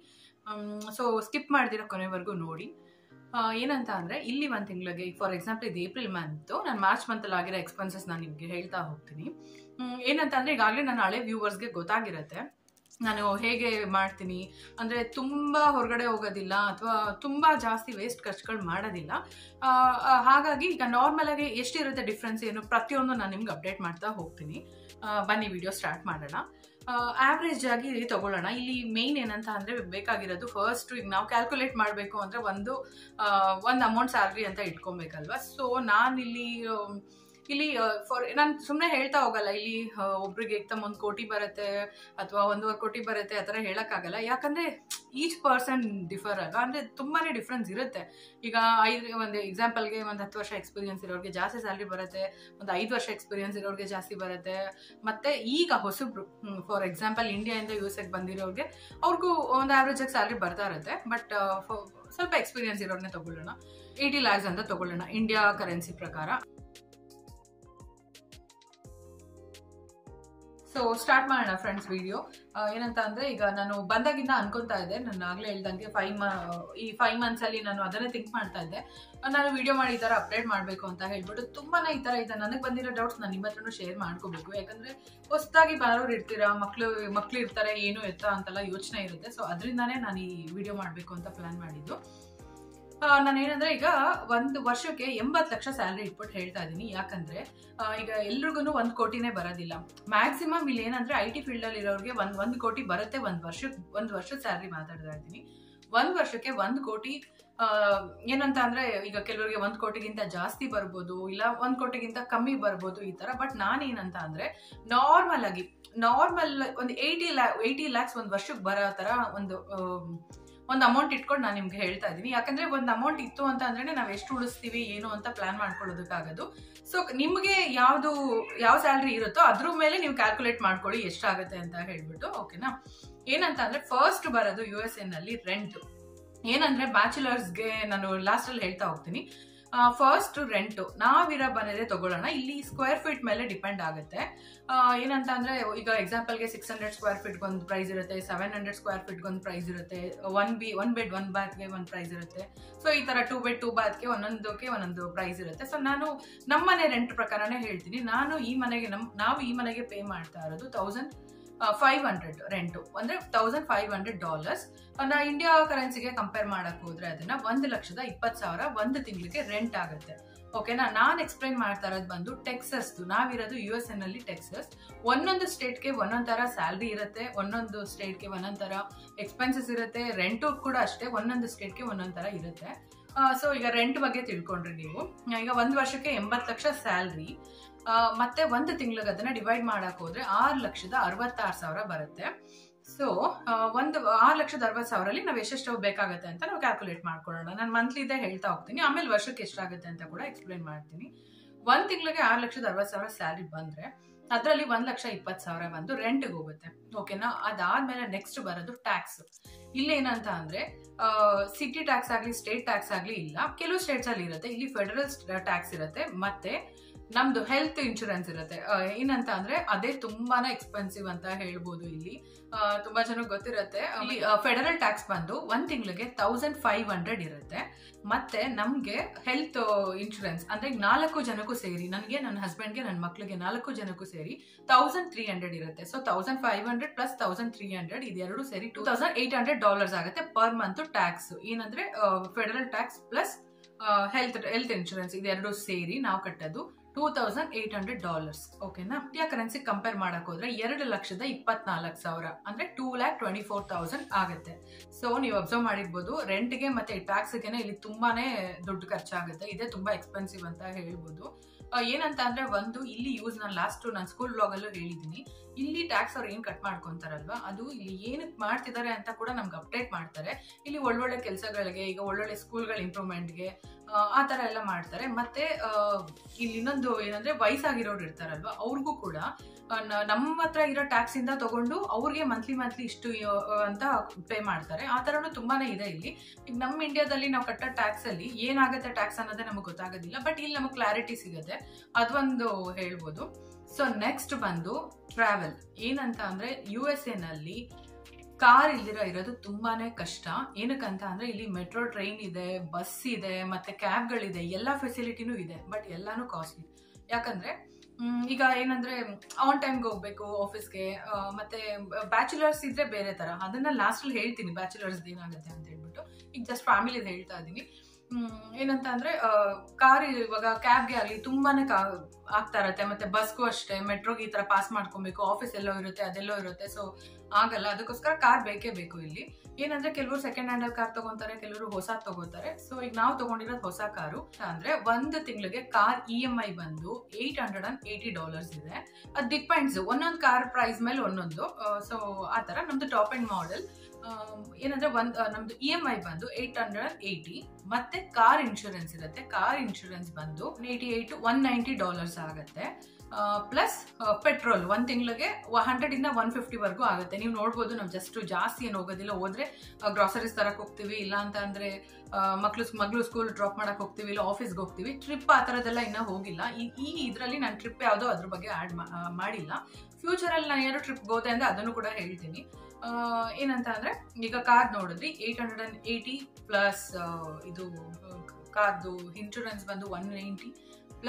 ಸೊ ಸ್ಕಿಪ್ ಮಾಡ್ದಿರೋ ಕೊನೆವರೆಗೂ ನೋಡಿ ಆ, ಏನಂತ ಅಂದ್ರೆ ಇಲ್ಲಿ ಒಂದು ತಿಂಗಳಿಗೆ ಫಾರ್ ಎಕ್ಸಾಂಪಲ್ ಇದು ಏಪ್ರಿಲ್ ಮಂತ್ ನಾನು ಮಾರ್ಚ್ ಮಂತಲ್ಲಿ ಆಗಿರೋ ಎಕ್ಸ್ಪೆನ್ಸಸ್ ನಾನು ನಿಮಗೆ ಹೇಳ್ತಾ ಹೋಗ್ತೀನಿ ಹ್ಮ್, ಏನಂತ ಅಂದ್ರೆ ಈಗಾಗಲೇ ನನ್ನ ಹಳೆ ವ್ಯೂವರ್ಸ್ಗೆ ಗೊತ್ತಾಗಿರುತ್ತೆ ನಾನು ಹೇಗೆ ಮಾಡ್ತೀನಿ ಅಂದ್ರೆ ತುಂಬಾ ಹೊರಗಡೆ ಹೋಗೋದಿಲ್ಲ ಅಥವಾ ತುಂಬಾ ಜಾಸ್ತಿ ವೇಸ್ಟ್ ಖರ್ಚುಗಳು ಮಾಡೋದಿಲ್ಲ ಆ, ಆ, ಹಾಗಾಗಿ ಈಗ ನಾರ್ಮಲ್ ಆಗಿ ಎಷ್ಟಿರುತ್ತೆ ಡಿಫ್ರೆನ್ಸ್ ಏನು ಪ್ರತಿಯೊಂದು ನಾನು ನಿಮ್ಗೆ ಅಪ್ಡೇಟ್ ಮಾಡ್ತಾ ಹೋಗ್ತೀನಿ ಆ, ಬನ್ನಿ ವಿಡಿಯೋ ಸ್ಟಾರ್ಟ್ ಮಾಡೋಣ ಆವ್ರೇಜ್ ಆಗಿ ತಗೊಳ್ಳೋಣ ಇಲ್ಲಿ ಮೇನ್ ಏನಂತ ಅಂದ್ರೆ ಬೇಕಾಗಿರೋದು ಫಸ್ಟ್ ಈಗ ನಾವು ಕ್ಯಾಲ್ಕುಲೇಟ್ ಮಾಡಬೇಕು ಅಂದ್ರೆ ಒಂದು ಆ, ಒಂದು ಅಮೌಂಟ್ ಸ್ಯಾಲ್ರಿ ಅಂತ ಇಟ್ಕೊಬೇಕಲ್ವಾ ಸೊ ನಾನು ಇಲ್ಲಿ ಆಮ್, ಇಲ್ಲಿ ಫಾರ್ ನಾನು ಸುಮ್ಮನೆ ಹೇಳ್ತಾ ಹೋಗಲ್ಲ ಇಲ್ಲಿ ಆ, ಒಬ್ರಿಗೆ ಎಕ್ದಮ್ ಒಂದು ಕೋಟಿ ಬರುತ್ತೆ ಅಥವಾ ಒಂದೂವರೆ ಕೋಟಿ ಬರುತ್ತೆ ಆ ಥರ ಹೇಳೋಕ್ಕಾಗಲ್ಲ ಯಾಕಂದ್ರೆ ಈಚ್ ಪರ್ಸನ್ ಡಿಫರ್ ಅಲ್ವಾ ಅಂದ್ರೆ ತುಂಬಾನೇ ಡಿಫ್ರೆನ್ಸ್ ಇರುತ್ತೆ ಈಗ ಐದು ಒಂದು ಎಕ್ಸಾಂಪಲ್ಗೆ ಒಂದು ಹತ್ತು ವರ್ಷ ಎಕ್ಸ್ಪೀರಿಯನ್ಸ್ ಇರೋರಿಗೆ ಜಾಸ್ತಿ ಸ್ಯಾಲ್ರಿ ಬರುತ್ತೆ ಒಂದು ಐದು ವರ್ಷ ಎಕ್ಸ್ಪೀರಿಯನ್ಸ್ ಇರೋರಿಗೆ ಜಾಸ್ತಿ ಬರುತ್ತೆ ಮತ್ತೆ ಈಗ ಹೊಸಬ್ರು ಫಾರ್ ಎಕ್ಸಾಂಪಲ್ ಇಂಡಿಯಾದಿಂದ ಯು ಎಸ್ ಎಗೆ ಬಂದಿರೋರಿಗೆ ಅವ್ರಿಗೂ ಒಂದು ಆವ್ರೇಜ್ ಆಗಿ ಸ್ಯಾಲ್ರಿ ಬರ್ತಾ ಇರುತ್ತೆ ಬಟ್ ಸ್ವಲ್ಪ ಎಕ್ಸ್ಪೀರಿಯನ್ಸ್ ಇರೋರ್ನೇ ತಗೊಳ್ಳೋಣ ಏಯ್ಟಿ ಲ್ಯಾಕ್ಸ್ ಅಂತ ತಗೊಳ್ಳೋಣ ಇಂಡಿಯಾ ಕರೆನ್ಸಿ ಪ್ರಕಾರ ಸೊ ಸ್ಟಾರ್ಟ್ ಮಾಡೋಣ ಫ್ರೆಂಡ್ಸ್ ವಿಡಿಯೋ ಏನಂತ ಅಂದ್ರೆ ಈಗ ನಾನು ಬಂದಾಗಿಂದ ಅನ್ಕೊಂತಾ ಇದ್ದೆ ನಾನು ಆಗ್ಲೇ ಹೇಳ್ದಂಗೆ ಫೈವ್ ಈ ಫೈವ್ ಮಂತ್ಸ್ ಅಲ್ಲಿ ನಾನು ಅದನ್ನೇ ಥಿಂಕ್ ಮಾಡ್ತಾ ಇದ್ದೆ ನಾನು ವಿಡಿಯೋ ಮಾಡಿ ಈ ತರ ಅಪ್ಡೇಟ್ ಮಾಡಬೇಕು ಅಂತ ಹೇಳ್ಬಿಟ್ಟು ತುಂಬಾನೇ ಈ ತರ ಇದೆ ನನಗೆ ಬಂದಿರೋ ಡೌಟ್ಸ್ ನಾನು ನಿಮ್ಮ ಹತ್ರನೂ ಶೇರ್ ಮಾಡ್ಕೋಬೇಕು ಯಾಕಂದ್ರೆ ಹೊಸದಾಗಿ ಬರೋರು ಇರ್ತೀರಾ ಮಕ್ಳು ಮಕ್ಳು ಇರ್ತಾರೆ ಏನು ಎತ್ತ ಅಂತೆಲ್ಲ ಯೋಚನೆ ಇರುತ್ತೆ ಸೊ ಅದರಿಂದಾನೇ ನಾನು ಈ ವಿಡಿಯೋ ಮಾಡಬೇಕು ಅಂತ ಪ್ಲಾನ್ ಮಾಡಿದ್ದು ನಾನು ಏನಂದ್ರೆ ಈಗ ಒಂದು ವರ್ಷಕ್ಕೆ ಎಂಬತ್ತು ಲಕ್ಷ ಸ್ಯಾಲ್ರಿ ಇಟ್ಬಿಟ್ಟು ಹೇಳ್ತಾ ಇದ್ದೀನಿ ಯಾಕಂದ್ರೆ ಆ, ಈಗ ಎಲ್ರಿಗೂ ಒಂದು ಕೋಟಿನೇ ಬರೋದಿಲ್ಲ ಮ್ಯಾಕ್ಸಿಮಮ್ ಇಲ್ಲಿ ಏನಂದ್ರೆ ಐ ಟಿ ಫೀಲ್ಡ್ ಅಲ್ಲಿ ಇರೋರಿಗೆ ಒಂದ್ ಒಂದು ಕೋಟಿ ಬರುತ್ತೆ ಒಂದು ವರ್ಷಕ್ಕೆ ಒಂದು ವರ್ಷದ ಸ್ಯಾಲ್ರಿ ಮಾತಾಡ್ತಾ ಇದ್ದೀನಿ ಒಂದು ವರ್ಷಕ್ಕೆ ಒಂದು ಕೋಟಿ ಆ, ಏನಂತ ಅಂದ್ರೆ ಈಗ ಕೆಲವರಿಗೆ ಒಂದ್ ಕೋಟಿಗಿಂತ ಜಾಸ್ತಿ ಬರ್ಬೋದು ಇಲ್ಲ ಒಂದ್ ಕೋಟಿಗಿಂತ ಕಮ್ಮಿ ಬರ್ಬೋದು ಈ ತರ ಬಟ್ ನಾನೇನಂತ ಅಂದ್ರೆ ನಾರ್ಮಲ್ ಆಗಿ ನಾರ್ಮಲ್ ಒಂದು ಏಯ್ಟಿ ಲ್ಯಾ ಏಯ್ಟಿ ಲ್ಯಾಕ್ಸ್ ಒಂದು ವರ್ಷಕ್ಕೆ ಬರೋ ತರ ಒಂದು ಆಮ್, ಒಂದು ಅಮೌಂಟ್ ಇಟ್ಕೊಂಡು ನಾನು ನಿಮ್ಗೆ ಹೇಳ್ತಾ ಇದ್ದೀನಿ ಯಾಕಂದ್ರೆ ಒಂದು ಅಮೌಂಟ್ ಇತ್ತು ಅಂತ ಅಂದ್ರೆ ನಾವು ಎಷ್ಟು ಉಳಿಸ್ತೀವಿ ಏನು ಅಂತ ಪ್ಲಾನ್ ಮಾಡ್ಕೊಳ್ಳೋದಕ್ಕಾಗೋದು ಸೊ ನಿಮಗೆ ಯಾವುದು ಯಾವ ಸ್ಯಾಲ್ರಿ ಇರುತ್ತೋ ಅದ್ರ ಮೇಲೆ ನೀವು ಕ್ಯಾಲ್ಕುಲೇಟ್ ಮಾಡ್ಕೊಳ್ಳಿ ಎಷ್ಟಾಗುತ್ತೆ ಅಂತ ಹೇಳ್ಬಿಟ್ಟು ಓಕೆನಾ ಏನಂತ ಅಂದ್ರೆ ಫಸ್ಟ್ ಬರೋದು ಯು ಎಸ್ ಎನ್ ಅಲ್ಲಿ ರೆಂಟ್ ಏನಂದ್ರೆ ಬ್ಯಾಚುಲರ್ಸ್ಗೆ ನಾನು ಲಾಸ್ಟ್ ಅಲ್ಲಿ ಹೇಳ್ತಾ ಹೋಗ್ತೀನಿ ಫಸ್ಟ್ ರೆಂಟು ನಾವಿರೋ ಮನೇಲೆ ತಗೊಳ್ಳೋಣ ಇಲ್ಲಿ ಸ್ಕ್ವೇರ್ ಫೀಟ್ ಮೇಲೆ ಡಿಪೆಂಡ್ ಆಗುತ್ತೆ ಆ, ಏನಂತ ಅಂದ್ರೆ ಈಗ ಎಕ್ಸಾಂಪಲ್ಗೆ ಸಿಕ್ಸ್ ಹಂಡ್ರೆಡ್ ಸ್ಕ್ವೇರ್ ಫೀಟ್ಗೆ ಒಂದು ಪ್ರೈಸ್ ಇರುತ್ತೆ ಸೆವೆನ್ ಹಂಡ್ರೆಡ್ ಸ್ಕ್ವೇರ್ ಫೀಟ್ಗೆ ಒಂದು ಪ್ರೈಸ್ ಇರುತ್ತೆ one B one bed one ಬಾತ್ಗೆ ಒಂದು ಪ್ರೈಸ್ ಇರುತ್ತೆ ಸೊ ಈ ತರ ಟೂ ಬೆಡ್ ಟೂ ಬಾತ್ಗೆ ಒಂದೊಂದಕ್ಕೆ ಒಂದೊಂದು ಪ್ರೈಸ್ ಇರುತ್ತೆ ಸೊ ನಾನು ನಮ್ಮ ಮನೆ ರೆಂಟ್ ಪ್ರಕಾರನೇ ಹೇಳ್ತೀನಿ ನಾನು ಈ ಮನೆಗೆ ನಮ್ ನಾವು ಈ ಮನೆಗೆ ಪೇ ಮಾಡ್ತಾ ಇರೋದು ತೌಸಂಡ್ ಫೈವ್ ಹಂಡ್ರೆಡ್ ರೆಂಟು ಅಂದ್ರೆ ತೌಸಂಡ್ ಫೈವ್ ಹಂಡ್ರೆಡ್ ಡಾಲರ್ಸ್ ನಾ ಇಂಡಿಯಾ ಕರೆನ್ಸಿಗೆ ಕಂಪೇರ್ ಮಾಡಕ್ ಹೋದ್ರೆ ಅದನ್ನ ಒಂದು ಲಕ್ಷದ ಇಪ್ಪತ್ತು ಸಾವಿರ ಒಂದು ತಿಂಗಳಿಗೆ ರೆಂಟ್ ಆಗುತ್ತೆ ಓಕೆನಾ ನಾನು ಎಕ್ಸ್ಪ್ಲೈನ್ ಮಾಡ್ತಾ ಇರೋದು ಬಂದು ಟೆಕ್ಸಸ್ ನಾವಿರೋದು ಯು ಎಸ್ ಎನ್ ಅಲ್ಲಿ ಟೆಕ್ಸಸ್ ಒಂದೊಂದು ಸ್ಟೇಟ್ಗೆ ಒಂದೊಂದ್ ತರ ಸ್ಯಾಲ್ರಿ ಇರುತ್ತೆ ಒಂದೊಂದು ಸ್ಟೇಟ್ಗೆ ಒಂದೊಂದ್ ತರ ಎಕ್ಸ್ಪೆನ್ಸಸ್ ಇರುತ್ತೆ ರೆಂಟು ಕೂಡ ಅಷ್ಟೇ ಒಂದೊಂದು ಸ್ಟೇಟ್ಗೆ ಒಂದೊಂದ್ ತರ ಇರುತ್ತೆ ಸೊ ಈಗ ರೆಂಟ್ ಬಗ್ಗೆ ತಿಳ್ಕೊಂಡ್ರಿ ನೀವು ಈಗ ಒಂದು ವರ್ಷಕ್ಕೆ ಎಂಬತ್ತು ಲಕ್ಷ ಸ್ಯಾಲ್ರಿ ಮತ್ತೆ ಒಂದು ತಿಂಗಳಿಗೆ ಅದನ್ನ ಡಿವೈಡ್ ಮಾಡಕ್ ಹೋದ್ರೆ ಆರು ಲಕ್ಷದ ಅರವತ್ತಾರು ಸಾವಿರ ಬರುತ್ತೆ ಸೊ ಒಂದು ಆರು ಲಕ್ಷದ ಅರವತ್ತು ಸಾವಿರಲ್ಲಿ ನಾವು ಎಷ್ಟೆಷ್ಟು ಬೇಕಾಗುತ್ತೆ ಅಂತ ನಾವು ಕ್ಯಾಲ್ಕುಲೇಟ್ ಮಾಡ್ಕೊಳ್ಳೋಣ ನಾನು ಮಂತ್ಲಿದೆ ಹೇಳ್ತಾ ಹೋಗ್ತೀನಿ ಆಮೇಲೆ ವರ್ಷಕ್ಕೆ ಎಷ್ಟಾಗುತ್ತೆ ಅಂತ ಕೂಡ ಎಕ್ಸ್ಪ್ಲೈನ್ ಮಾಡ್ತೀನಿ ಒಂದ್ ತಿಂಗಳಿಗೆ ಆರು ಲಕ್ಷದ ಅರವತ್ತು ಸಾವಿರ ಸ್ಯಾಲ್ರಿ ಬಂದ್ರೆ ಅದರಲ್ಲಿ ಒಂದ್ ಲಕ್ಷ ಇಪ್ಪತ್ತು ಸಾವಿರ ಬಂದು ರೆಂಟ್ಗೆ ಹೋಗುತ್ತೆ ಓಕೆನಾ ಅದಾದ್ಮೇಲೆ ನೆಕ್ಸ್ಟ್ ಬರೋದು ಟ್ಯಾಕ್ಸ್ ಇಲ್ಲೇನಂತ ಅಂದ್ರೆ ಸಿಟಿ ಟ್ಯಾಕ್ಸ್ ಆಗ್ಲಿ ಸ್ಟೇಟ್ ಟ್ಯಾಕ್ಸ್ ಆಗ್ಲಿ ಇಲ್ಲ ಕೆಲವು ಸ್ಟೇಟ್ಸ್ ಅಲ್ಲಿ ಇರುತ್ತೆ ಇಲ್ಲಿ ಫೆಡರಲ್ ಟ್ಯಾಕ್ಸ್ ಇರುತ್ತೆ ಮತ್ತೆ ನಮ್ದು ಹೆಲ್ತ್ ಇನ್ಶೂರೆನ್ಸ್ ಇರುತ್ತೆ ಆ, ಏನಂತ ಅಂದ್ರೆ ಅದೇ ತುಂಬಾನೇ ಎಕ್ಸ್ಪೆನ್ಸಿವ್ ಅಂತ ಹೇಳ್ಬೋದು ಇಲ್ಲಿ ಆ, ತುಂಬಾ ಜನಕ್ಕೆ ಗೊತ್ತಿರುತ್ತೆ ಇಲ್ಲಿ ಫೆಡರಲ್ ಟ್ಯಾಕ್ಸ್ ಬಂದು ಒಂದ್ ತಿಂಗಳಿಗೆ ತೌಸಂಡ್ ಫೈವ್ ಹಂಡ್ರೆಡ್ ಇರುತ್ತೆ ಮತ್ತೆ ನಮ್ಗೆ ಹೆಲ್ತ್ ಇನ್ಶೂರೆನ್ಸ್ ಅಂದ್ರೆ ಈಗ ನಾಲ್ಕು ಜನಕ್ಕೂ ಸೇರಿ ನನಗೆ ನನ್ನ ಹಸ್ಬೆಂಡ್ಗೆ ನನ್ನ ಮಕ್ಳಿಗೆ ನಾಲ್ಕು ಜನಕ್ಕೂ ಸೇರಿ ತೌಸಂಡ್ ತ್ರೀ ಹಂಡ್ರೆಡ್ ಇರುತ್ತೆ so thousand five hundred plus thousand three hundred ಇದೆರಡು ಸೇರಿ two thousand eight hundred dollars ಆಗುತ್ತೆ ಪರ್ ಮಂತ್ ಟ್ಯಾಕ್ಸ್ ಏನಂದ್ರೆ federal tax plus health health insurance ಇದೆರಡು ಸೇರಿ ನಾವು ಕಟ್ಟೋದು two thousand eight hundred dollars ಓಕೆನಾ ಇಂಡಿಯಾ ಕರೆನ್ಸಿ ಕಂಪೇರ್ ಮಾಡಕ್ ಹೋದ್ರೆ ಎರಡು ಲಕ್ಷದ ಇಪ್ಪತ್ನಾಲ್ಕು ಸಾವಿರ ಅಂದ್ರೆ two lakh twenty four thousand ಆಗುತ್ತೆ ಸೊ ನೀವು ಅಬ್ಸರ್ವ್ ಮಾಡಿರ್ಬೋದು ರೆಂಟ್ಗೆ ಮತ್ತೆ ಟ್ಯಾಕ್ಸ್ಗೆನೆ ಇಲ್ಲಿ ತುಂಬಾನೇ ದುಡ್ಡು ಖರ್ಚಾಗುತ್ತೆ ಇದೇ ತುಂಬಾ ಎಕ್ಸ್ಪೆನ್ಸಿವ್ ಅಂತ ಹೇಳ್ಬೋದು ಆ, ಏನಂತ ಅಂದ್ರೆ ಒಂದು ಇಲ್ಲಿ ಯೂಸ್ ನಾನು ಲಾಸ್ಟ್ ನಾನು ಸ್ಕೂಲ್ ಬ್ಲಾಗ್ ಅಲ್ಲೂ ಹೇಳಿದೀನಿ ಇಲ್ಲಿ ಟ್ಯಾಕ್ಸ್ ಅವ್ರು ಏನ್ ಕಟ್ ಮಾಡ್ಕೊಂತಾರಲ್ವಾ ಅದು ಇಲ್ಲಿ ಏನಕ್ಕೆ ಮಾಡ್ತಿದ್ದಾರೆ ಅಂತ ಕೂಡ ನಮ್ಗೆ ಅಪ್ಡೇಟ್ ಮಾಡ್ತಾರೆ ಇಲ್ಲಿ ಒಳ್ಳೊಳ್ಳೆ ಕೆಲಸಗಳಿಗೆ ಈಗ ಒಳ್ಳೊಳ್ಳೆ ಸ್ಕೂಲ್ಗಳ ಇಂಪ್ರೂವ್ಮೆಂಟ್ಗೆ ಆ ತರ ಎಲ್ಲ ಮಾಡ್ತಾರೆ ಮತ್ತೆ ಆ, ಇಲ್ಲಿ ಇನ್ನೊಂದು ಏನಂದ್ರೆ ವಯಸ್ಸಾಗಿರೋರು ಇರ್ತಾರಲ್ವಾ ಅವ್ರಿಗೂ ಕೂಡ ಆ, ನ- ನಮ್ಮ ಹತ್ರ ಇರೋ ಟ್ಯಾಕ್ಸ್ ಇಂದ ತಗೊಂಡು ಅವ್ರಿಗೆ ಮಂತ್ಲಿ ಮಂತ್ಲಿ ಇಷ್ಟು ಆ, ಅಂತ ಪೇ ಮಾಡ್ತಾರೆ ಆ ತರನು ತುಂಬಾನೇ ಇದೆ ಇಲ್ಲಿ ಈಗ ನಮ್ಮ ಇಂಡಿಯಾದಲ್ಲಿ ನಾವು ಕಟ್ಟೋ ಟ್ಯಾಕ್ಸ್ ಅಲ್ಲಿ ಏನಾಗುತ್ತೆ ಟ್ಯಾಕ್ಸ್ ಅನ್ನೋದೇ ನಮಗೆ ಗೊತ್ತಾಗೋದಿಲ್ಲ ಬಟ್ ಇಲ್ಲಿ ನಮಗೆ ಕ್ಲಾರಿಟಿ ಸಿಗುತ್ತೆ ಅದೊಂದು ಹೇಳ್ಬೋದು ಸೊ ನೆಕ್ಸ್ಟ್ ಬಂದು ಟ್ರಾವೆಲ್ ಏನಂತ ಅಂದ್ರೆ ಯು ಎಸ್ ಎ ನಲ್ಲಿ ಕಾರ್ ಇಲ್ದಿರೋ ಇರೋದು ತುಂಬಾನೇ ಕಷ್ಟ ಏನಕ್ಕಂತ ಅಂದ್ರೆ ಇಲ್ಲಿ ಮೆಟ್ರೋ ಟ್ರೈನ್ ಇದೆ ಬಸ್ ಇದೆ ಮತ್ತೆ ಕ್ಯಾಬ್ಗಳಿದೆ ಎಲ್ಲ ಫೆಸಿಲಿಟಿನೂ ಇದೆ ಬಟ್ ಎಲ್ಲಾನು ಕಾಸ್ಟ್ಲಿ ಯಾಕಂದ್ರೆ ಮ್, ಈಗ ಏನಂದ್ರೆ ಆನ್ ಟೈಮ್ಗೆ ಹೋಗ್ಬೇಕು ಆಫೀಸ್ಗೆ ಮತ್ತೆ ಬ್ಯಾಚುಲರ್ಸ್ ಇದ್ರೆ ಬೇರೆ ತರ ಅದನ್ನ ಲಾಸ್ಟ್ ಅಲ್ಲಿ ಹೇಳ್ತೀನಿ ಬ್ಯಾಚುಲರ್ಸ್ ಏನಾಗುತ್ತೆ ಅಂತ ಹೇಳ್ಬಿಟ್ಟು ಈಗ ಜಸ್ಟ್ ಫ್ಯಾಮಿಲಿದ್ ಹೇಳ್ತಾ ಇದ್ದೀನಿ ಹ್ಮ್, ಏನಂತ ಅಂದ್ರೆ ಕಾರ್ ಇವಾಗ ಕ್ಯಾಬ್ಗೆ ಆಗಲಿ ತುಂಬಾನೇ ಕಾ ಆಗ್ತಾ ಇರತ್ತೆ ಮತ್ತೆ ಬಸ್ಗೂ ಅಷ್ಟೇ ಮೆಟ್ರೋಗೆ ಈ ತರ ಪಾಸ್ ಮಾಡ್ಕೊಬೇಕು ಆಫೀಸ್ ಎಲ್ಲೋ ಇರುತ್ತೆ ಅದೆಲ್ಲೋ ಇರುತ್ತೆ ಸೊ ಆಗಲ್ಲ ಅದಕ್ಕೋಸ್ಕರ ಕಾರ್ ಬೇಕೇ ಬೇಕು ಇಲ್ಲಿ ಏನಂದ್ರೆ ಕೆಲವರು ಸೆಕೆಂಡ್ ಹ್ಯಾಂಡ್ ಅಲ್ಲಿ ಕಾರ್ ತಗೊಂತಾರೆ ಕೆಲವರು ಹೊಸ ತಗೋತಾರೆ ಸೊ ಈಗ ನಾವು ತಗೊಂಡಿರೋದು ಹೊಸ ಕಾರು ಅಂದ್ರೆ ಒಂದು ತಿಂಗಳಿಗೆ ಕಾರ್ ಇ ಎಂ ಐ ಬಂದು eight hundred and eighty dollars ಇದೆ ಅದು ಡಿಪೆಂಡ್ಸ್ ಒಂದೊಂದು ಕಾರ್ ಪ್ರೈಸ್ ಮೇಲೆ ಒಂದೊಂದು ಸೊ ಆ ತರ ನಮ್ದು ಟಾಪ್ ಅಂಡ್ ಮಾಡೆಲ್ ಏನಂದ್ರೆ ಒಂದ್ ಆ, ನಮ್ದು ಇ ಎಂ ಐ ಬಂದು ಏಟ್ ಹಂಡ್ರೆಡ್ ಅಂಡ್ ಏಯ್ಟಿ ಮತ್ತೆ ಕಾರ್ ಇನ್ಶೂರೆನ್ಸ್ ಇರುತ್ತೆ ಕಾರ್ ಇನ್ಶೂರೆನ್ಸ್ ಬಂದು eighty eight one ninety dollars ಆಗುತ್ತೆ ಪ್ಲಸ್ ಪೆಟ್ರೋಲ್ ಒಂದ್ ತಿಂಗಳಿಗೆ ಹಂಡ್ರೆಡ್ ಇಂದ ಒನ್ ಫಿಫ್ಟಿ ವರ್ಗೂ ಆಗುತ್ತೆ ನೀವು ನೋಡ್ಬೋದು ನಾವು ಜಸ್ಟ್ ಜಾಸ್ತಿ ಏನು ಹೋಗೋದಿಲ್ಲ ಹೋದ್ರೆ ಗ್ರಾಸರೀಸ್ ತರಕ್ ಹೋಗ್ತೀವಿ ಇಲ್ಲ ಅಂತ ಅಂದ್ರೆ ಮಕ್ಳು ಮಗಳು ಸ್ಕೂಲ್ ಡ್ರಾಪ್ ಮಾಡಕ್ ಹೋಗ್ತೀವಿ ಇಲ್ಲ ಆಫೀಸ್ಗೆ ಹೋಗ್ತೀವಿ ಟ್ರಿಪ್ ಆ ಥರದ್ದೆಲ್ಲ ಇನ್ನೂ ಹೋಗಿಲ್ಲ ಈ- ಈ ಇದರಲ್ಲಿ ನಾನು ಟ್ರಿಪ್ ಯಾವುದೋ ಅದ್ರ ಬಗ್ಗೆ ಆ್ಯಡ್ ಮಾಡಿಲ್ಲ ಫ್ಯೂಚರಲ್ಲಿ ನಾನು ಏನಾದ್ರು ಟ್ರಿಪ್ ಹೋದೆ ಅಂದ್ರೆ ಅದನ್ನು ಕೂಡ ಹೇಳ್ತೀನಿ ಆ, ಏನಂತ ಅಂದ್ರೆ ಈಗ ಕಾರ್ ನೋಡಿದ್ರಿ eight hundred and eighty plus ಇದು ಕಾರ್ದು ಇನ್ಶೂರೆನ್ಸ್ ಬಂದು ಒನ್ ನೈಂಟಿ ಪ್ಲಸ್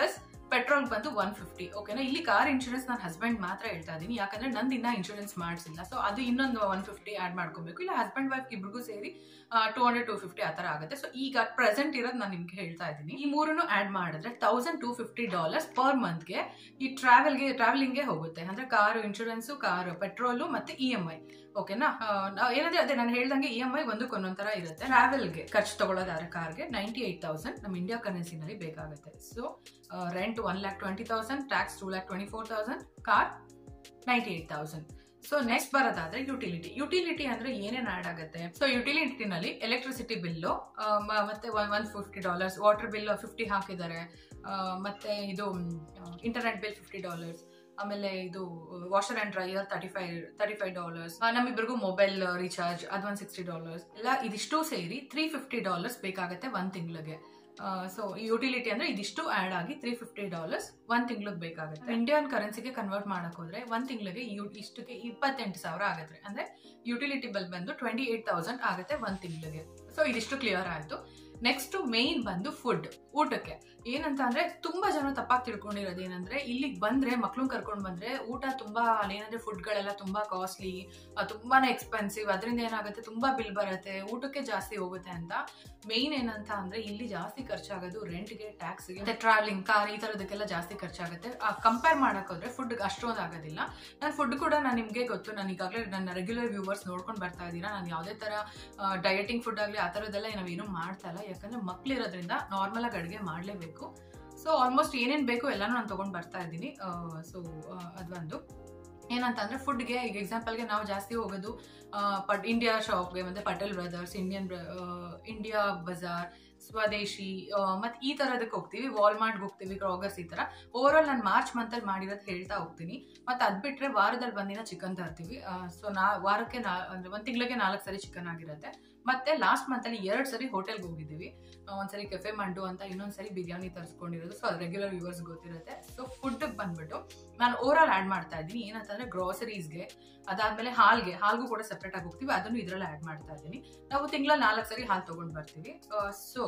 ಪೆಟ್ರೋಲ್ ಬಂದು ಒನ್ ಫಿಫ್ಟಿ ಓಕೆನಾ ಇಲ್ಲಿ ಕಾರ್ ಇನ್ಶೂರೆನ್ಸ್ ನನ್ನ ಹಸ್ಬೆಂಡ್ ಮಾತ್ರ ಹೇಳ್ತಾ ಇದ್ದೀನಿ ಯಾಕಂದ್ರೆ ನಂದು ಇನ್ನ ಇನ್ಶೂರೆನ್ಸ್ ಮಾಡಿಸಿಲ್ಲ ಸೊ ಅದು ಇನ್ನೊಂದು ಒನ್ ಫಿಫ್ಟಿ ಆ್ಯಡ್ ಮಾಡ್ಕೋಬೇಕು ಇಲ್ಲ ಹಸ್ಬೆಂಡ್ ವೈಫ್ ಇಬ್ರಿಗೂ ಸೇರಿ ಟೂ ಹಂಡ್ರೆಡ್ ಟೂ ಫಿಫ್ಟಿ ಆ ಥರ ಆಗುತ್ತೆ ಸೊ ಈಗ ಪ್ರೆಸೆಂಟ್ ಇರೋದು ನಾನು ನಿಮ್ಗೆ ಹೇಳ್ತಾ ಇದ್ದೀನಿ ಈ ಮೂರನ್ನು ಆ್ಯಡ್ ಮಾಡಿದ್ರೆ thousand two fifty dollars per ಮಂತ್ಗೆ ಈ ಟ್ರಾವೆಲ್ಗೆ ಟ್ರಾವೆಲಿಂಗ್ಗೆ ಹೋಗುತ್ತೆ ಅಂದ್ರೆ ಕಾರು ಇನ್ಶೂರೆನ್ಸು ಕಾರು ಪೆಟ್ರೋಲು ಮತ್ತೆ ಇ ಎಮ್ ಐ ಓಕೆನಾ ಏನಂದ್ರೆ ಅದೇ ನಾನು ಹೇಳ್ದಂಗೆ ಇ ಎಮ್ ಐ ಒಂದಕ್ಕೆ ಒಂದೊಂದ್ ತರ ಇರುತ್ತೆ ಟ್ರಾವೆಲ್ಗೆ ಖರ್ಚು ತಗೊಳ್ಳೋದಾದ್ರೆ ಕಾರ್ಗೆ ನೈಂಟಿ ಏಟ್ ತೌಸಂಡ್ ನಮ್ಮ ಇಂಡಿಯಾ ಕರೆನ್ಸಿನಲ್ಲಿ ಬೇಕಾಗುತ್ತೆ so rent one lakh twenty thousand tax two lakh twenty four thousand car ninety eight thousand so next ಬರೋದಾದ್ರೆ ಯುಟಿಲಿಟಿ ಯುಟಿಲಿಟಿ ಅಂದ್ರೆ ಏನೇನ್ ಆಡ್ ಆಗುತ್ತೆ ಸೊ ಯುಟಿಲಿಟಿನಲ್ಲಿ ಎಲೆಕ್ಟ್ರಿಸಿಟಿ ಬಿಲ್ಲು ಮತ್ತೆ one fifty dollars water bill fifty ಹಾಕಿದ್ದಾರೆ ಮತ್ತೆ ಇದು ಇಂಟರ್ನೆಟ್ ಬಿಲ್ ಫಿಫ್ಟಿ ಡಾಲರ್ಸ್ ಆಮೇಲೆ ಇದು washer and dryer thirty five thirty five dollars ನಮ್ಮಿಬ್ಬರಿಗೂ ಮೊಬೈಲ್ ರೀಚಾರ್ಜ್ ಅದು ಒಂದು ಸಿಕ್ಸ್ಟಿ ಡಾಲರ್ಸ್ ಎಲ್ಲ ಇದಿಷ್ಟು ಸೇರಿ ತ್ರೀ ಫಿಫ್ಟಿ ಡಾಲರ್ಸ್ ಬೇಕಾಗುತ್ತೆ ಒಂದ್ ತಿಂಗಳಿಗೆ ಸೊ ಯುಟಿಲಿಟಿ ಅಂದ್ರೆ ಇದಿಷ್ಟು ಆಡ್ ಆಗಿ ತ್ರೀ ಫಿಫ್ಟಿ ಡಾಲರ್ಸ್ ಒಂದ್ ತಿಂಗ್ಳಿಗೆ ಬೇಕಾಗುತ್ತೆ ಇಂಡಿಯನ್ ಕರೆನ್ಸಿಗೆ ಕನ್ವರ್ಟ್ ಮಾಡಕ್ ಹೋದ್ರೆ ಒಂದ್ ತಿಂಗಳಿಗೆ ಇಷ್ಟಕ್ಕೆ ಇಪ್ಪತ್ತೆಂಟು ಸಾವಿರ ಆಗುತ್ತೆ ಅಂದ್ರೆ ಯುಟಿಲಿಟಿ ಬಿಲ್ ಬಂದು ಟ್ವೆಂಟಿ ಏಟ್ ತೌಸಂಡ್ ಆಗುತ್ತೆ ಒಂದ್ ತಿಂಗಳಿಗೆ ಸೊ ಇದಿಷ್ಟು ಕ್ಲಿಯರ್ ಆಯ್ತು ನೆಕ್ಸ್ಟ್ ಮೇನ್ ಬಂದು ಫುಡ್ ಊಟಕ್ಕೆ ಏನಂತ ಅಂದ್ರೆ ತುಂಬಾ ಜನ ತಪ್ಪಾಗಿ ತಿಳ್ಕೊಂಡಿರೋದು ಏನಂದ್ರೆ ಇಲ್ಲಿಗೆ ಬಂದ್ರೆ ಮಕ್ಳು ಕರ್ಕೊಂಡು ಬಂದ್ರೆ ಊಟ ತುಂಬಾ ಏನಂದ್ರೆ ಫುಡ್ಗಳೆಲ್ಲ ತುಂಬಾ ಕಾಸ್ಟ್ಲಿ ತುಂಬಾನೇ ಎಕ್ಸ್ಪೆನ್ಸಿವ್ ಅದರಿಂದ ಏನಾಗುತ್ತೆ ತುಂಬಾ ಬಿಲ್ ಬರುತ್ತೆ ಊಟಕ್ಕೆ ಜಾಸ್ತಿ ಹೋಗುತ್ತೆ ಅಂತ ಮೇನ್ ಏನಂತ ಅಂದ್ರೆ ಇಲ್ಲಿ ಜಾಸ್ತಿ ಖರ್ಚಾಗೋದು ರೆಂಟ್ಗೆ ಟ್ಯಾಕ್ಸ್ಗೆ ಮತ್ತೆ ಟ್ರಾವೆಲಿಂಗ್ ಕಾರ್ ಈ ತರದಕ್ಕೆಲ್ಲ ಜಾಸ್ತಿ ಖರ್ಚಾಗುತ್ತೆ ಕಂಪೇರ್ ಮಾಡಕ್ ಹೋದ್ರೆ ಫುಡ್ ಅಷ್ಟೊಂದು ಆಗೋದಿಲ್ಲ ನಾನು ಫುಡ್ ಕೂಡ ನಾನು ನಿಮಗೆ ಗೊತ್ತು ನಾನು ಈಗಾಗಲೇ ನನ್ನ ರೆಗ್ಯುಲರ್ ವ್ಯೂವರ್ಸ್ ನೋಡ್ಕೊಂಡು ಬರ್ತಾ ಇದ್ದೀರಾ ನಾನು ಯಾವುದೇ ತರ ಡಯಟಿಂಗ್ ಫುಡ್ ಆಗಲಿ ಆ ಥರದ್ದೆಲ್ಲ ನಾವೇನು ಮಾಡ್ತಾ ಇಲ್ಲ ಯಾಕಂದ್ರೆ ಮಕ್ಳು ಇರೋದ್ರಿಂದ ನಾರ್ಮಲ್ ಆಗಿ ಅಡುಗೆ ಮಾಡಲೇಬೇಕು ಸೊ ಆಲ್ಮೋಸ್ಟ್ ಏನೇನು ಬೇಕು ಎಲ್ಲಾನು ನಾನು ತೊಗೊಂಡು ಬರ್ತಾ ಇದ್ದೀನಿ ಸೊ ಅದೊಂದು ಏನಂತ ಅಂದ್ರೆ ಫುಡ್ಗೆ ಈಗ ಎಕ್ಸಾಂಪಲ್ಗೆ ನಾವು ಜಾಸ್ತಿ ಹೋಗೋದು ಪಟ್ ಇಂಡಿಯಾ ಶಾಪ್ಗೆ ಮತ್ತೆ Patel brothers Indian India bazaar Swadeshi ಮತ್ತೆ ಈ ತರದಕ್ಕೆ ಹೋಗ್ತೀವಿ ವಾಲ್ಮಾರ್ಟ್ಗೆ ಹೋಗ್ತೀವಿ ಕ್ರಾಗರ್ಸ್ ಈ ತರ ಓವರ್ ಆಲ್ ನಾನು ಮಾರ್ಚ್ ಮಂತಲ್ಲಿ ಮಾಡಿರೋದು ಹೇಳ್ತಾ ಹೋಗ್ತೀನಿ ಮತ್ತೆ ಅದ್ ಬಿಟ್ರೆ ವಾರದಲ್ಲಿ ಬಂದಿನ ಚಿಕನ್ ತರ್ತೀವಿ ಸೊ ನಾ ವಾರಕ್ಕೆ ನಾ ಅಂದ್ರೆ ಒಂದ್ ತಿಂಗಳಿಗೆ ನಾಲ್ಕು ಸರಿ ಚಿಕನ್ ಆಗಿರುತ್ತೆ ಮತ್ತೆ ಲಾಸ್ಟ್ ಮಂತ್ ಅಲ್ಲಿ ಎರಡ್ ಸರಿ ಹೋಟೆಲ್ಗೆ ಹೋಗಿದ್ದೀವಿ ಒಂದ್ಸರಿ ಕೆಫೆ ಮಂಡು ಅಂತ ಇನ್ನೊಂದ್ಸರಿ ಬಿರಿಯಾನಿ ತರಿಸ್ಕೊಂಡಿರೋದು ಸೊ ಅದು ರೆಗ್ಯುಲರ್ ವ್ಯೂವರ್ಸ್ ಗೊತ್ತಿರುತ್ತೆ ಸೊ ಫುಡ್ ಬಂದ್ಬಿಟ್ಟು ನಾನು ಓವರ್ ಆಲ್ ಆಡ್ ಮಾಡ್ತಾ ಇದ್ದೀನಿ ಏನಂತಂದ್ರೆ ಗ್ರೋಸರೀಸ್ಗೆ ಅದಾದ್ಮೇಲೆ ಹಾಲ್ಗೆ ಹಾಲ್ಗೂ ಕೂಡ ಸೆಪ್ರೇಟ್ ಆಗಿ ಹೋಗ್ತೀವಿ ಅದನ್ನು ಇದ್ರಲ್ಲಿ ಆಡ್ ಮಾಡ್ತಾ ಇದ್ದೀನಿ ನಾವು ತಿಂಗಳ ನಾಲ್ಕು ಸರಿ ಹಾಲು ತಗೊಂಡ್ ಬರ್ತೀವಿ ಸೊ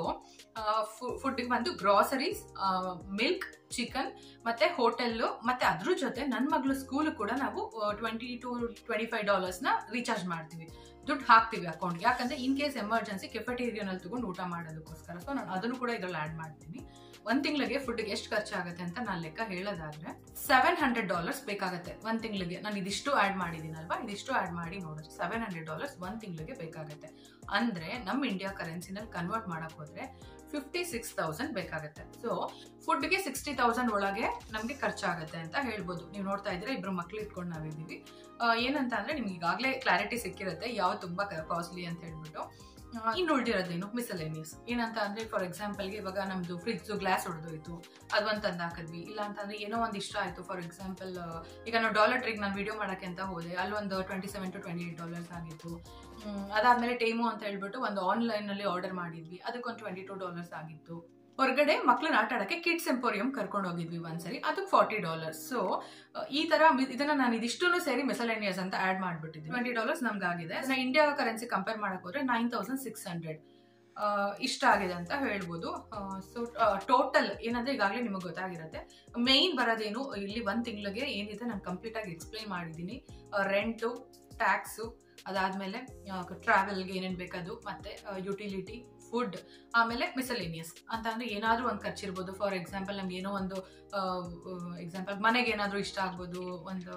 ಫುಡ್ಗೆ ಬಂದು ಗ್ರಾಸರೀಸ್ ಮಿಲ್ಕ್ ಚಿಕನ್ ಮತ್ತೆ ಹೋಟೆಲ್ಲು ಮತ್ತೆ ಅದ್ರ ಜೊತೆ ನನ್ನ ಮಗಳು ಸ್ಕೂಲ್ ಕೂಡ ನಾವು ಟ್ವೆಂಟಿ ಟು ಟ್ವೆಂಟಿ ಫೈವ್ ಡಾಲರ್ಸ್ನ ರೀಚಾರ್ಜ್ ಮಾಡ್ತೀವಿ ದುಡ್ಡು ಹಾಕ್ತೀವಿ ಅಕೌಂಟ್ಗೆ ಯಾಕಂದ್ರೆ ಇನ್ ಕೇಸ್ ಎಮರ್ಜೆನ್ಸಿ ಕೆಫೆಟೇರಿಯನಲ್ಲಿ ತಗೊಂಡು ಊಟ ಮಾಡೋದಕ್ಕೋಸ್ಕರ ಸೊ ನಾನು ಅದನ್ನು ಕೂಡ ಇದ್ರಲ್ಲಿ ಆಡ್ ಮಾಡ್ತೀನಿ ಒಂದ್ ತಿಂಗಳಿಗೆ ಫುಡ್ಗೆ ಎಷ್ಟು ಖರ್ಚಾಗುತ್ತೆ ಅಂತ ನಾನು ಲೆಕ್ಕ ಹೇಳೋದಾದ್ರೆ ಸೆವೆನ್ ಹಂಡ್ರೆಡ್ ಡಾಲರ್ಸ್ ಬೇಕಾಗುತ್ತೆ ಒಂದ್ ತಿಂಗಳಿಗೆ ನಾನು ಇದಿಷ್ಟು ಆಡ್ ಮಾಡಿದ್ದೀನಲ್ವಾ ಇದಿಷ್ಟು ಆಡ್ ಮಾಡಿ ನೋಡಿದ್ರೆ ಸೆವೆನ್ ಹಂಡ್ರೆಡ್ ಡಾಲರ್ಸ್ ಒಂದ್ ತಿಂಗಳಿಗೆ ಬೇಕಾಗುತ್ತೆ ಅಂದ್ರೆ ನಮ್ಮ ಇಂಡಿಯಾ ಕರೆನ್ಸಿನಲ್ಲಿ ಕನ್ವರ್ಟ್ ಮಾಡಕ್ ಹೋದ್ರೆ ಫಿಫ್ಟಿ ಸಿಕ್ಸ್ ತೌಸಂಡ್ ಬೇಕಾಗುತ್ತೆ ಸೊ ಫುಡ್ಗೆ ಸಿಕ್ಸ್ಟಿ ತೌಸಂಡ್ ಒಳಗೆ ನಮಗೆ ಖರ್ಚಾಗುತ್ತೆ ಅಂತ ಹೇಳ್ಬೋದು ನೀವು ನೋಡ್ತಾ ಇದ್ರೆ ಇಬ್ರು ಮಕ್ಳು ಇಟ್ಕೊಂಡು ನಾವಿದ್ದೀವಿ ಏನಂತ ಅಂದ್ರೆ ನಿಮ್ಗೆ ಈಗಾಗಲೇ ಕ್ಲಾರಿಟಿ ಸಿಕ್ಕಿರುತ್ತೆ ಯಾವ ತುಂಬಾ ಕಾಸ್ಟ್ಲಿ ಅಂತ ಹೇಳ್ಬಿಟ್ಟು ಇನ್ನು ಉಳಿದಿರೋದೇನು ಮಿಸಲೇನಿಯಸ್ ಏನಂತ ಅಂದ್ರೆ ಫಾರ್ ಎಕ್ಸಾಂಪಲ್ಗೆ ಇವಾಗ ನಮ್ದು ಫ್ರಿಜ್ ಗ್ಲಾಸ್ ಹೊಡೆದೋಯ್ತು ಅದೊಂದು ತಂದು ಹಾಕಿದ್ವಿ ಇಲ್ಲ ಅಂತಂದ್ರೆ ಏನೋ ಒಂದು ಇಷ್ಟ ಆಯ್ತು ಫಾರ್ ಎಕ್ಸಾಂಪಲ್ ಈಗ ನಾವು ಡಾಲರ್ ಟ್ರಿಗ್ ನಾನು ವಿಡಿಯೋ ಮಾಡಕ್ಕೆ ಅಂತ ಹೋದೆ ಅಲ್ಲೊಂದು twenty seven to twenty eight dollars ಆಗಿತ್ತು ಅದಾದ್ಮೇಲೆ ಟೈಮು ಅಂತ ಹೇಳ್ಬಿಟ್ಟು ಒಂದು ಆನ್ಲೈನ್ ಅಲ್ಲಿ ಆರ್ಡರ್ ಮಾಡಿದ್ವಿ ಅದಕ್ಕೊಂದು ಟ್ವೆಂಟಿ ಟೂ ಡಾಲರ್ಸ್ ಆಗಿತ್ತು ಹೊರಗಡೆ ಮಕ್ಳನ್ನ ಆಟ ಆಡಕ್ಕೆ ಕಿಡ್ಸ್ ಎಂಪೋರಿಯಂ ಕರ್ಕೊಂಡು ಹೋಗಿದ್ವಿ ಒಂದ್ಸರಿ ಅದಕ್ಕೆ ಫಾರ್ಟಿ ಡಾಲರ್ಸ್ ಸೊ ಈ ತರ ಇದನ್ನ ನಾನು ಇದಿಷ್ಟು ಸೇರಿ ಮಿಸಲೇನಿಯಸ್ ಅಂತ ಆಡ್ ಮಾಡ್ಬಿಟ್ಟಿದ್ದೆ ಟ್ವೆಂಟಿ ಡಾಲರ್ಸ್ ನಮ್ಗೆ ಆಗಿದೆ ನಾ ಇಂಡಿಯಾ ಕರೆನ್ಸಿ ಕಂಪೇರ್ ಮಾಡಕ್ ಹೋದ್ರೆ ನೈನ್ ತೌಸಂಡ್ ಸಿಕ್ಸ್ ಹಂಡ್ರೆಡ್ ಇಷ್ಟ ಆಗಿದೆ ಅಂತ ಹೇಳ್ಬೋದು ಸೊ ಟೋಟಲ್ ಏನಂದ್ರೆ ಈಗಾಗಲೇ ನಿಮಗೆ ಗೊತ್ತಾಗಿರುತ್ತೆ ಮೇಯ್ನ್ ಬರೋದೇನು ಇಲ್ಲಿ ಒಂದ್ ತಿಂಗಳಿಗೆ ಏನಿದೆ ನಾನು ಕಂಪ್ಲೀಟ್ ಆಗಿ ಎಕ್ಸ್ಪ್ಲೈನ್ ಮಾಡಿದ್ದೀನಿ ರೆಂಟು ಟ್ಯಾಕ್ಸು ಅದಾದ್ಮೇಲೆ ಟ್ರಾವೆಲ್ಗೆ ಏನೇನು ಬೇಕದು ಮತ್ತೆ ಯುಟಿಲಿಟಿ ಫುಡ್ ಆಮೇಲೆ ಮಿಸಲೇನಿಯಸ್ ಅಂತ ಅಂದ್ರೆ ಏನಾದ್ರೂ ಒಂದು ಖರ್ಚಿರ್ಬೋದು ಫಾರ್ ಎಕ್ಸಾಂಪಲ್ ನಮ್ಗೆ ಏನೋ ಒಂದು ಎಕ್ಸಾಂಪಲ್ ಮನೆಗೆ ಏನಾದ್ರೂ ಇಷ್ಟ ಆಗ್ಬೋದು ಒಂದು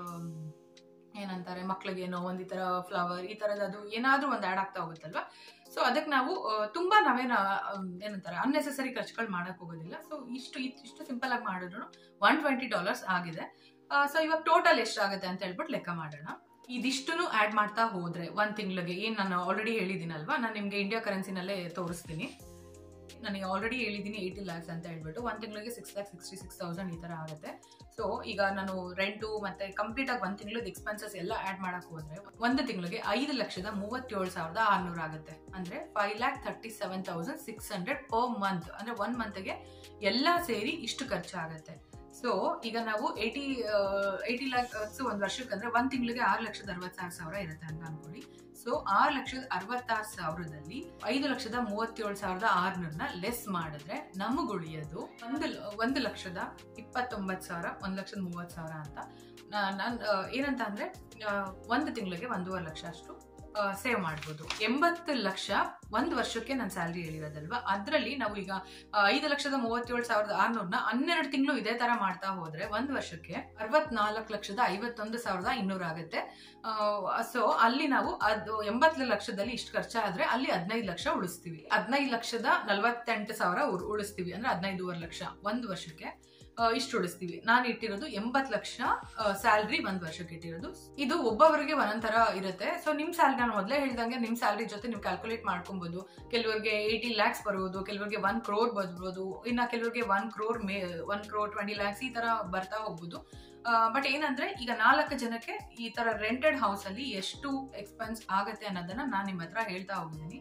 ಏನಂತಾರೆ ಮಕ್ಳಿಗೇನೋ ಒಂದು ಈ ತರ ಫ್ಲವರ್ ಈ ತರದ್ದು ಅದು ಏನಾದ್ರೂ ಒಂದು ಆಡ್ ಆಗ್ತಾ ಹೋಗುತ್ತಲ್ವಾ ಸೊ ಅದಕ್ಕೆ ನಾವು ತುಂಬಾ ನಾವೇನು ಏನಂತಾರೆ ಅನ್ನೆಸೆಸರಿ ಖರ್ಚುಗಳು ಮಾಡಕ್ ಹೋಗೋದಿಲ್ಲ ಸೊ ಇಷ್ಟು ಇಷ್ಟು ಸಿಂಪಲ್ ಆಗಿ ಮಾಡಿದ್ರು ಒನ್ ಟ್ವೆಂಟಿ ಡಾಲರ್ಸ್ ಆಗಿದೆ ಸೊ ಇವಾಗ ಟೋಟಲ್ ಎಷ್ಟಾಗುತ್ತೆ ಅಂತ ಹೇಳ್ಬಿಟ್ಟು ಲೆಕ್ಕ ಮಾಡೋಣ ಇದಿಷ್ಟು ಆಡ್ ಮಾಡ್ತಾ ಹೋದ್ರೆ ಒಂದ್ ತಿಂಗಳಿಗೆ ಏನ್ ನಾನು ಆಲ್ರೆಡಿ ಹೇಳಿದ್ದೀನಲ್ವಾ ನಾನು ನಿಮ್ಗೆ ಇಂಡಿಯಾ ಕರೆನ್ಸಿನಲ್ಲೇ ತೋರಿಸ್ತೀನಿ ನನಗೆ ಆಲ್ರೆಡಿ ಹೇಳಿದ್ದೀನಿ ಏಯ್ಟಿ ಲ್ಯಾಕ್ಸ್ ಅಂತ ಹೇಳ್ಬಿಟ್ಟು ಒಂದು ತಿಂಗಳಿಗೆ six lakh sixty six thousand ಈ ಥರ ಆಗುತ್ತೆ ಸೊ ಈಗ ನಾನು ರೆಂಟು ಮತ್ತೆ ಕಂಪ್ಲೀಟ್ ಆಗಿ ಒಂದು ತಿಂಗಳದ ಎಕ್ಸ್ಪೆನ್ಸಸ್ ಎಲ್ಲ ಆ್ಯಡ್ ಮಾಡಕ್ ಹೋದ್ರೆ ಒಂದು ತಿಂಗಳಿಗೆ ಐದು ಲಕ್ಷದ ಮೂವತ್ತೇಳು ಸಾವಿರದ ಆರ್ನೂರು ಆಗುತ್ತೆ ಅಂದ್ರೆ five lakh thirty seven thousand six hundred per month ಅಂದ್ರೆ ಒನ್ ಮಂತ್ಗೆ ಎಲ್ಲ ಸೇರಿ ಇಷ್ಟು ಖರ್ಚಾಗುತ್ತೆ ಸೊ ಈಗ ನಾವು ಏಯ್ಟಿ ಏಯ್ಟಿ ಲ್ಯಾಕ್ಸ್ ಒಂದು ವರ್ಷಕ್ಕೆ ಅಂದ್ರೆ ಒಂದು ತಿಂಗಳಿಗೆ ಆರು ಲಕ್ಷದ ಅರವತ್ತಾರು ಸಾವಿರ ಇರುತ್ತೆ ಅಂತ ಅನ್ಕೊಳ್ಳಿ ಸೊ ಆರು ಲಕ್ಷದ ಅರವತ್ತಾರು ಸಾವಿರದಲ್ಲಿ ಐದು ಲಕ್ಷದ ಮೂವತ್ತೇಳು ಸಾವಿರದ ಆರ್ನೂರನ್ನ ಲೆಸ್ ಮಾಡಿದ್ರೆ ನಮಗ್ ಉಳಿಯೋದು ಒಂದು ಲ- ಒಂದು ಲಕ್ಷದ ಇಪ್ಪತ್ತೊಂಬತ್ತು ಸಾವಿರ ಒಂದು ಲಕ್ಷದ ಮೂವತ್ತು ಸಾವಿರ ಅಂತ ನಾನು ಏನಂತ ಅಂದ್ರೆ ಆ, ಒಂದು ತಿಂಗಳಿಗೆ ಒಂದೂವರೆ ಲಕ್ಷ ಅಷ್ಟು ಸೇವ್ ಮಾಡ್ಬೋದು ಎಂಬತ್ತು ಲಕ್ಷ ಒಂದು ವರ್ಷಕ್ಕೆ ನನ್ನ ಸ್ಯಾಲ್ರಿ ಹೇಳಿರೋದಲ್ವಾ ಅದರಲ್ಲಿ ನಾವು ಈಗ ಆ, ಐದು ಲಕ್ಷದ ಮೂವತ್ತೇಳು ಸಾವಿರದ ಆರ್ನೂರ್ನ ಹನ್ನೆರಡು ತಿಂಗಳು ಇದೇ ತರ ಮಾಡ್ತಾ ಹೋದ್ರೆ ಒಂದು ವರ್ಷಕ್ಕೆ ಅರವತ್ನಾಲ್ಕು ಲಕ್ಷದ ಐವತ್ತೊಂದು ಸಾವಿರದ ಇನ್ನೂರು ಆಗುತ್ತೆ ಸೊ ಅಲ್ಲಿ ನಾವು ಅದು ಎಂಬತ್ತು ಲಕ್ಷದಲ್ಲಿ ಇಷ್ಟು ಖರ್ಚಾದ್ರೆ ಅಲ್ಲಿ ಹದಿನೈದು ಲಕ್ಷ ಉಳಿಸ್ತೀವಿ ಹದಿನೈದು ಲಕ್ಷದ ನಲವತ್ತೆಂಟು ಸಾವಿರ ಉಳ್- ಉಳಿಸ್ತೀವಿ ಅಂದ್ರೆ ಹದಿನೈದೂವರೆ ಲಕ್ಷ ಒಂದು ವರ್ಷಕ್ಕೆ ಆ, ಇಷ್ಟು ಉಳಿಸ್ತೀವಿ ನಾನು ಇಟ್ಟಿರೋದು ಎಂಬತ್ತು ಲಕ್ಷ ಸ್ಯಾಲ್ರಿ ಒಂದ್ ವರ್ಷಕ್ಕೆ ಇಟ್ಟಿರೋದು ಇದು ಒಬ್ಬೊಬ್ಬರಿಗೆ ಒಂದೊಂದ್ ತರ ಇರುತ್ತೆ ಸೊ ನಿಮ್ ಸ್ಯಾಲ್ರಿ ನಾನು ಮೊದಲೇ ಹೇಳ್ದಂಗೆ ನಿಮ್ ಸ್ಯಾಲ್ರಿ ಜೊತೆ ನೀವು ಕ್ಯಾಲ್ಕುಲೇಟ್ ಮಾಡ್ಕೊಬಹುದು ಕೆಲವರಿಗೆ ಏಯ್ಟಿ ಲ್ಯಾಕ್ಸ್ ಬರುವುದು ಕೆಲವರಿಗೆ ಒನ್ ಕ್ರೋರ್ ಬರ್ಬೋದು ಇನ್ನ ಕೆಲವರಿಗೆ one crore may one crore twenty lakhs ಈ ತರ ಬರ್ತಾ ಹೋಗ್ಬೋದು ಬಟ್ ಏನಂದ್ರೆ ಈಗ ನಾಲ್ಕು ಜನಕ್ಕೆ ಈ ತರ ರೆಂಟೆಡ್ ಹೌಸ್ ಅಲ್ಲಿ ಎಷ್ಟು ಎಕ್ಸ್ಪೆನ್ಸ್ ಆಗತ್ತೆ ಅನ್ನೋದನ್ನ ನಾನು ನಿಮ್ಮ ಹತ್ರ ಹೇಳ್ತಾ ಹೋಗಿದ್ದೀನಿ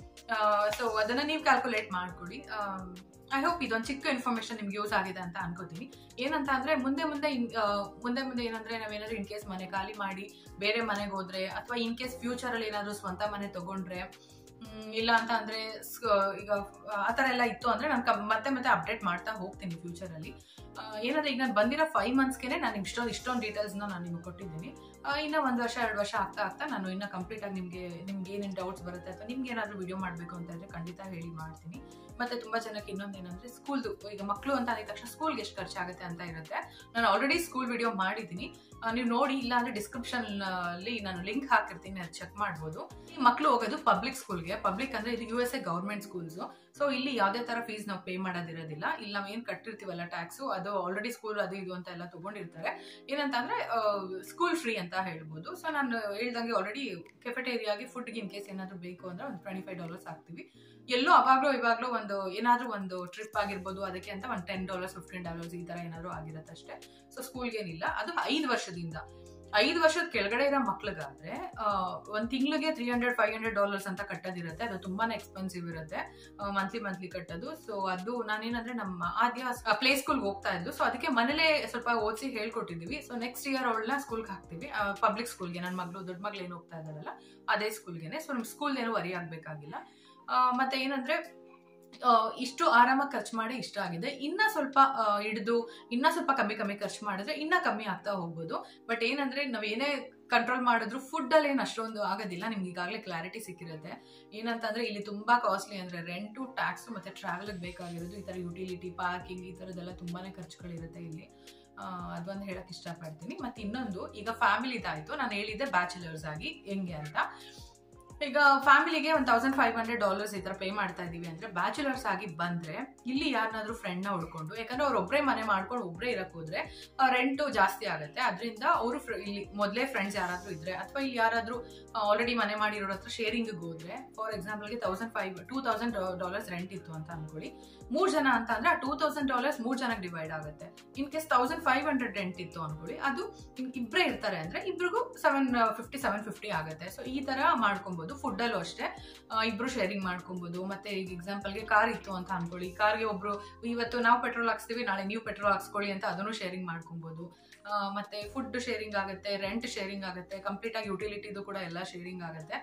ಸೊ ಅದನ್ನ ನೀವು ಕ್ಯಾಲ್ಕುಲೇಟ್ ಮಾಡ್ಕೊಡಿ ಐ ಹೋಪ್ ಇದೊಂದು ಚಿಕ್ಕ ಇನ್ಫಾರ್ಮೇಶನ್ ನಿಮ್ಗೆ ಯೂಸ್ ಆಗಿದೆ ಅಂತ ಅನ್ಕೋತೀನಿ ಏನಂತ ಅಂದ್ರೆ ಮುಂದೆ ಮುಂದೆ ಇನ್- ಆ, ಮುಂದೆ ಮುಂದೆ ಏನಂದ್ರೆ ನಾವೇನಾದ್ರೂ ಇನ್ ಕೇಸ್ ಮನೆ ಖಾಲಿ ಮಾಡಿ ಬೇರೆ ಮನೆಗೆ ಹೋದ್ರೆ ಅಥವಾ ಇನ್ ಕೇಸ್ ಫ್ಯೂಚರ್ ಅಲ್ಲಿ ಏನಾದ್ರು ಸ್ವಂತ ಮನೆ ತಗೊಂಡ್ರೆ ಮ್, ಇಲ್ಲ ಅಂತ ಅಂದ್ರೆ ಸ್- ಈಗ ಆ ತರ ಎಲ್ಲ ಇತ್ತು ಅಂದ್ರೆ ನಾನು ಮತ್ತೆ ಮತ್ತೆ ಅಪ್ಡೇಟ್ ಮಾಡ್ತಾ ಹೋಗ್ತೀನಿ ಫ್ಯೂಚರ್ ಅಲ್ಲಿ ಆ, ಏನಂದ್ರೆ ಈಗ ನಾನು ಬಂದಿರೋ ಫೈವ್ ಮಂತ್ಸ್ಗೆ ನಾನು ಇಷ್ಟೊಂದು ಇಷ್ಟೊಂದು ಡೀಟೇಲ್ಸ್ ನಾನು ನಿಮ್ಗೆ ಕೊಟ್ಟಿದ್ದೀನಿ ಆ, ಇನ್ನ ಒಂದ್ ವರ್ಷ ಎರಡು ವರ್ಷ ಆಗ್ತಾ ಆಗ್ತಾ ನಾನು ಇನ್ನ ಕಂಪ್ಲೀಟ್ ಆಗಿ ನಿಮ್ಗೆ ನಿಮ್ಗೆ ಏನೇನು ಡೌಟ್ಸ್ ಬರುತ್ತೆ ಅಥವಾ ನಿಮ್ಗೆ ಏನಾದ್ರು ವಿಡಿಯೋ ಮಾಡ್ಬೇಕು ಅಂತ ಇದ್ರೆ ಖಂಡಿತ ಹೇಳಿ ಮಾಡ್ತೀನಿ ಮತ್ತೆ ತುಂಬಾ ಜನಕ್ಕೆ ಇನ್ನೊಂದು ಏನಂದ್ರೆ ಸ್ಕೂಲ್ದು ಈಗ ಮಕ್ಕಳು ಅಂತ ಅಂದ ತಕ್ಷಣ ಸ್ಕೂಲ್ಗೆ ಎಷ್ಟು ಖರ್ಚಾಗುತ್ತೆ ಅಂತ ಇರುತ್ತೆ ನಾನು ಆಲ್ರೆಡಿ ಸ್ಕೂಲ್ ವಿಡಿಯೋ ಮಾಡಿದ್ದೀನಿ ಆ, ನೀವು ನೋಡಿ ಇಲ್ಲ ಅಂದ್ರೆ ಡಿಸ್ಕ್ರಿಪ್ಷನ್ ಅಲ್ಲಿ ನಾನು ಲಿಂಕ್ ಹಾಕಿರ್ತೀನಿ ಅದು ಚೆಕ್ ಮಾಡ್ಬೋದು ಈ ಮಕ್ಕಳು ಹೋಗೋದು ಪಬ್ಲಿಕ್ ಸ್ಕೂಲ್ಗೆ ಪಬ್ಲಿಕ್ ಅಂದ್ರೆ ಇದು U S A government schools so ಇಲ್ಲಿ ಯಾವುದೇ ತರ ಫೀಸ್ ನಾವು ಪೇ ಮಾಡೋದಿರೋದಿಲ್ಲ ಇಲ್ಲಿ ನಾವು ಏನ್ ಕಟ್ಟಿರ್ತೀವಲ್ಲ ಟ್ಯಾಕ್ಸು ಅದು ಆಲ್ರೆಡಿ ಸ್ಕೂಲ್ ಅದು ಇದು ಅಂತ ಎಲ್ಲ ತಗೊಂಡಿರ್ತಾರೆ ಏನಂತ ಅಂದ್ರೆ ಸ್ಕೂಲ್ ಫ್ರೀ ಅಂತ ಹೇಳ್ಬೋದು ಸೊ ನಾನು ಹೇಳ್ದಂಗೆ ಆಲ್ರೆಡಿ ಕೆಫೆಟೇರಿಯಾಗಿ ಫುಡ್ಗೆ ಇನ್ ಕೇಸ್ ಏನಾದ್ರು ಬೇಕು ಅಂದ್ರೆ ಒಂದು ಟ್ವೆಂಟಿ ಫೈವ್ ಡಾಲರ್ಸ್ ಹಾಕ್ತೀವಿ ಎಲ್ಲೋ ಅವಾಗ್ಲೂ ಇವಾಗ್ಲೂ ಒಂದು ಏನಾದ್ರೂ ಒಂದು ಟ್ರಿಪ್ ಆಗಿರ್ಬೋದು ಅದಕ್ಕೆ ಅಂತ ಒಂದು ಟೆನ್ ಡಾಲರ್ಸ್ ಫಿಫ್ಟೀನ್ ಡಾಲರ್ಸ್ ಈ ತರ ಏನಾದ್ರು ಆಗಿರುತ್ತೆ ಅಷ್ಟೇ ಸೊ ಸ್ಕೂಲ್ಗೆ ಏನಿಲ್ಲ ಅದು ಐದು ವರ್ಷದಿಂದ ಐದು ವರ್ಷದ ಕೆಳಗಡೆ ಇರೋ ಮಕ್ಳಿಗಾದ್ರೆ ಒಂದು ತಿಂಗಳಿಗೆ three hundred five hundred dollars ಅಂತ ಕಟ್ಟೋದಿರುತ್ತೆ ಅದು ತುಂಬಾನೇ ಎಕ್ಸ್ಪೆನ್ಸಿವ್ ಇರುತ್ತೆ ಮಂತ್ಲಿ ಮಂತ್ಲಿ ಕಟ್ಟೋದು ಸೊ ಅದು ನಾನೇನಂದ್ರೆ ನಮ್ಮ ಆದ್ಯ ಪ್ಲೇ ಸ್ಕೂಲ್ಗೆ ಹೋಗ್ತಾ ಇದ್ದು ಸೊ ಅದಕ್ಕೆ ಮನೇಲೆ ಸ್ವಲ್ಪ ಓದಿಸಿ ಹೇಳ್ಕೊಟ್ಟಿದ್ವಿ ಸೊ ನೆಕ್ಸ್ಟ್ ಇಯರ್ ಅವಳನ್ನ ಸ್ಕೂಲ್ಗೆ ಹಾಕ್ತೀವಿ ಪಬ್ಲಿಕ್ ಸ್ಕೂಲ್ಗೆ ನನ್ನ ಮಗಳು ದೊಡ್ಡ ಮಗಳು ಏನು ಹೋಗ್ತಾ ಇದ್ದಾಳಲ್ಲ ಅದೇ ಸ್ಕೂಲ್ಗೆನೆ ಸೊ ನಮ್ಮ ಸ್ಕೂಲ್ ಏನು ವರಿ ಆಗ್ಬೇಕಾಗಿಲ್ಲ ಆ, ಮತ್ತೆ ಏನಂದ್ರೆ ಆ, ಇಷ್ಟು ಆರಾಮಾಗಿ ಖರ್ಚು ಮಾಡಿ ಇಷ್ಟ ಆಗಿದೆ ಇನ್ನ ಸ್ವಲ್ಪ ಹಿಡಿದು ಇನ್ನ ಸ್ವಲ್ಪ ಕಮ್ಮಿ ಕಮ್ಮಿ ಖರ್ಚು ಮಾಡಿದ್ರೆ ಇನ್ನ ಕಮ್ಮಿ ಆಗ್ತಾ ಹೋಗ್ಬೋದು ಬಟ್ ಏನಂದ್ರೆ ನಾವ್ ಏನೇ ಕಂಟ್ರೋಲ್ ಮಾಡಿದ್ರು ಫುಡ್ ಅಲ್ಲಿ ಏನು ಅಷ್ಟೊಂದು ಆಗೋದಿಲ್ಲ ನಿಮ್ಗೆ ಈಗಾಗಲೇ ಕ್ಲಾರಿಟಿ ಸಿಕ್ಕಿರುತ್ತೆ ಏನಂತಂದ್ರೆ ಇಲ್ಲಿ ತುಂಬಾ ಕಾಸ್ಟ್ಲಿ ಅಂದ್ರೆ ರೆಂಟು ಟ್ಯಾಕ್ಸ್ ಮತ್ತೆ ಟ್ರಾವೆಲ್ ಬೇಕಾಗಿರೋದು ಈ ತರ ಯುಟಿಲಿಟಿ ಪಾರ್ಕಿಂಗ್ ಈ ತರದೆಲ್ಲ ತುಂಬಾನೇ ಖರ್ಚುಗಳಿರುತ್ತೆ ಇಲ್ಲಿ ಆ, ಅದೊಂದು ಹೇಳಕ್ ಇಷ್ಟಪಡ್ತೀನಿ ಮತ್ತೆ ಇನ್ನೊಂದು ಈಗ ಫ್ಯಾಮಿಲಿದಾಯ್ತು ನಾನು ಹೇಳಿದ್ದೆ ಬ್ಯಾಚುಲರ್ಸ್ ಆಗಿ ಹೆಂಗೆ ಅಂತ ಈಗ ಫ್ಯಾಮಿಲಿಗೆ ಒಂದು ತೌಸಂಡ್ ಫೈವ್ ಹಂಡ್ರೆಡ್ ಡಾಲರ್ಸ್ ಈ ತರ ಪೇ ಮಾಡ್ತಾ ಇದೀವಿ ಅಂದ್ರೆ ಬ್ಯಾಚುಲರ್ಸ್ ಆಗಿ ಬಂದ್ರೆ ಇಲ್ಲಿ ಯಾರನ್ನಾದ್ರೂ ಫ್ರೆಂಡ್ ನ ಹುಡ್ಕೊಂಡು ಯಾಕಂದ್ರೆ ಅವ್ರು ಒಬ್ರೇ ಮನೆ ಮಾಡ್ಕೊಂಡು ಒಬ್ರೇ ಇರಕ್ ಹೋದ್ರೆ ರೆಂಟು ಜಾಸ್ತಿ ಆಗುತ್ತೆ ಅದರಿಂದ ಅವರು ಇಲ್ಲಿ ಮೊದಲೇ ಫ್ರೆಂಡ್ಸ್ ಯಾರಾದ್ರೂ ಇದ್ರೆ ಅಥವಾ ಇಲ್ಲಿ ಯಾರಾದ್ರೂ ಆಲ್ರೆಡಿ ಮನೆ ಮಾಡಿರೋ ಹತ್ರ ಶೇರಿಂಗ್ ಹೋದ್ರೆ ಫಾರ್ ಎಕ್ಸಾಂಪಲ್ಗೆ thousand five two thousand dollars rent ಇತ್ತು ಅಂತ ಅನ್ಕೊಳ್ಳಿ ಮೂರ್ ಜನ ಅಂತ ಅಂದ್ರೆ ಆ ಟೂ ತೌಸಂಡ್ ಡಾಲರ್ಸ್ ಮೂರ್ ಜನಕ್ಕೆ ಡಿವೈಡ್ ಆಗುತ್ತೆ in case thousand five hundred rent ಇತ್ತು ಅನ್ಕೊಳ್ಳಿ ಅದು ಇನ್ ಇಬ್ರೇ ಇರ್ತಾರೆ ಅಂದ್ರೆ ಇಬ್ರಿಗೂ ಸೆವೆನ್ ಫಿಫ್ಟಿ ಸೆವೆನ್ ಫಿಫ್ಟಿ ಆಗುತ್ತೆ ಸೊ ಈ ತರ ಮಾಡ್ಕೊಬಹುದು ಫುಡ್ ಅಲ್ಲೂ ಅಷ್ಟೇ ಆ, ಇಬ್ರು ಶೇರಿಂಗ್ ಮಾಡ್ಕೊಬಹುದು ಮತ್ತೆ ಈಗ ಎಕ್ಸಾಂಪಲ್ಗೆ ಕಾರ್ ಇತ್ತು ಅಂತ ಅನ್ಕೊಳ್ಳಿ ಕಾರ್ಗೆ ಒಬ್ರು ಇವತ್ತು ನಾವು ಪೆಟ್ರೋಲ್ ಹಾಕ್ಸ್ತೀವಿ ನಾಳೆ ನೀವು ಪೆಟ್ರೋಲ್ ಹಾಕ್ಸ್ಕೊಳ್ಳಿ ಅಂತ ಅದನ್ನು ಶೇರಿಂಗ್ ಮಾಡ್ಕೊಬಹುದು ಆ, ಮತ್ತೆ ಫುಡ್ ಶೇರಿಂಗ್ ಆಗುತ್ತೆ ರೆಂಟ್ ಶೇರಿಂಗ್ ಆಗುತ್ತೆ ಕಂಪ್ಲೀಟ್ ಆಗಿ ಯುಟಿಲಿಟಿದು ಕೂಡ ಎಲ್ಲ ಶೇರಿಂಗ್ ಆಗುತ್ತೆ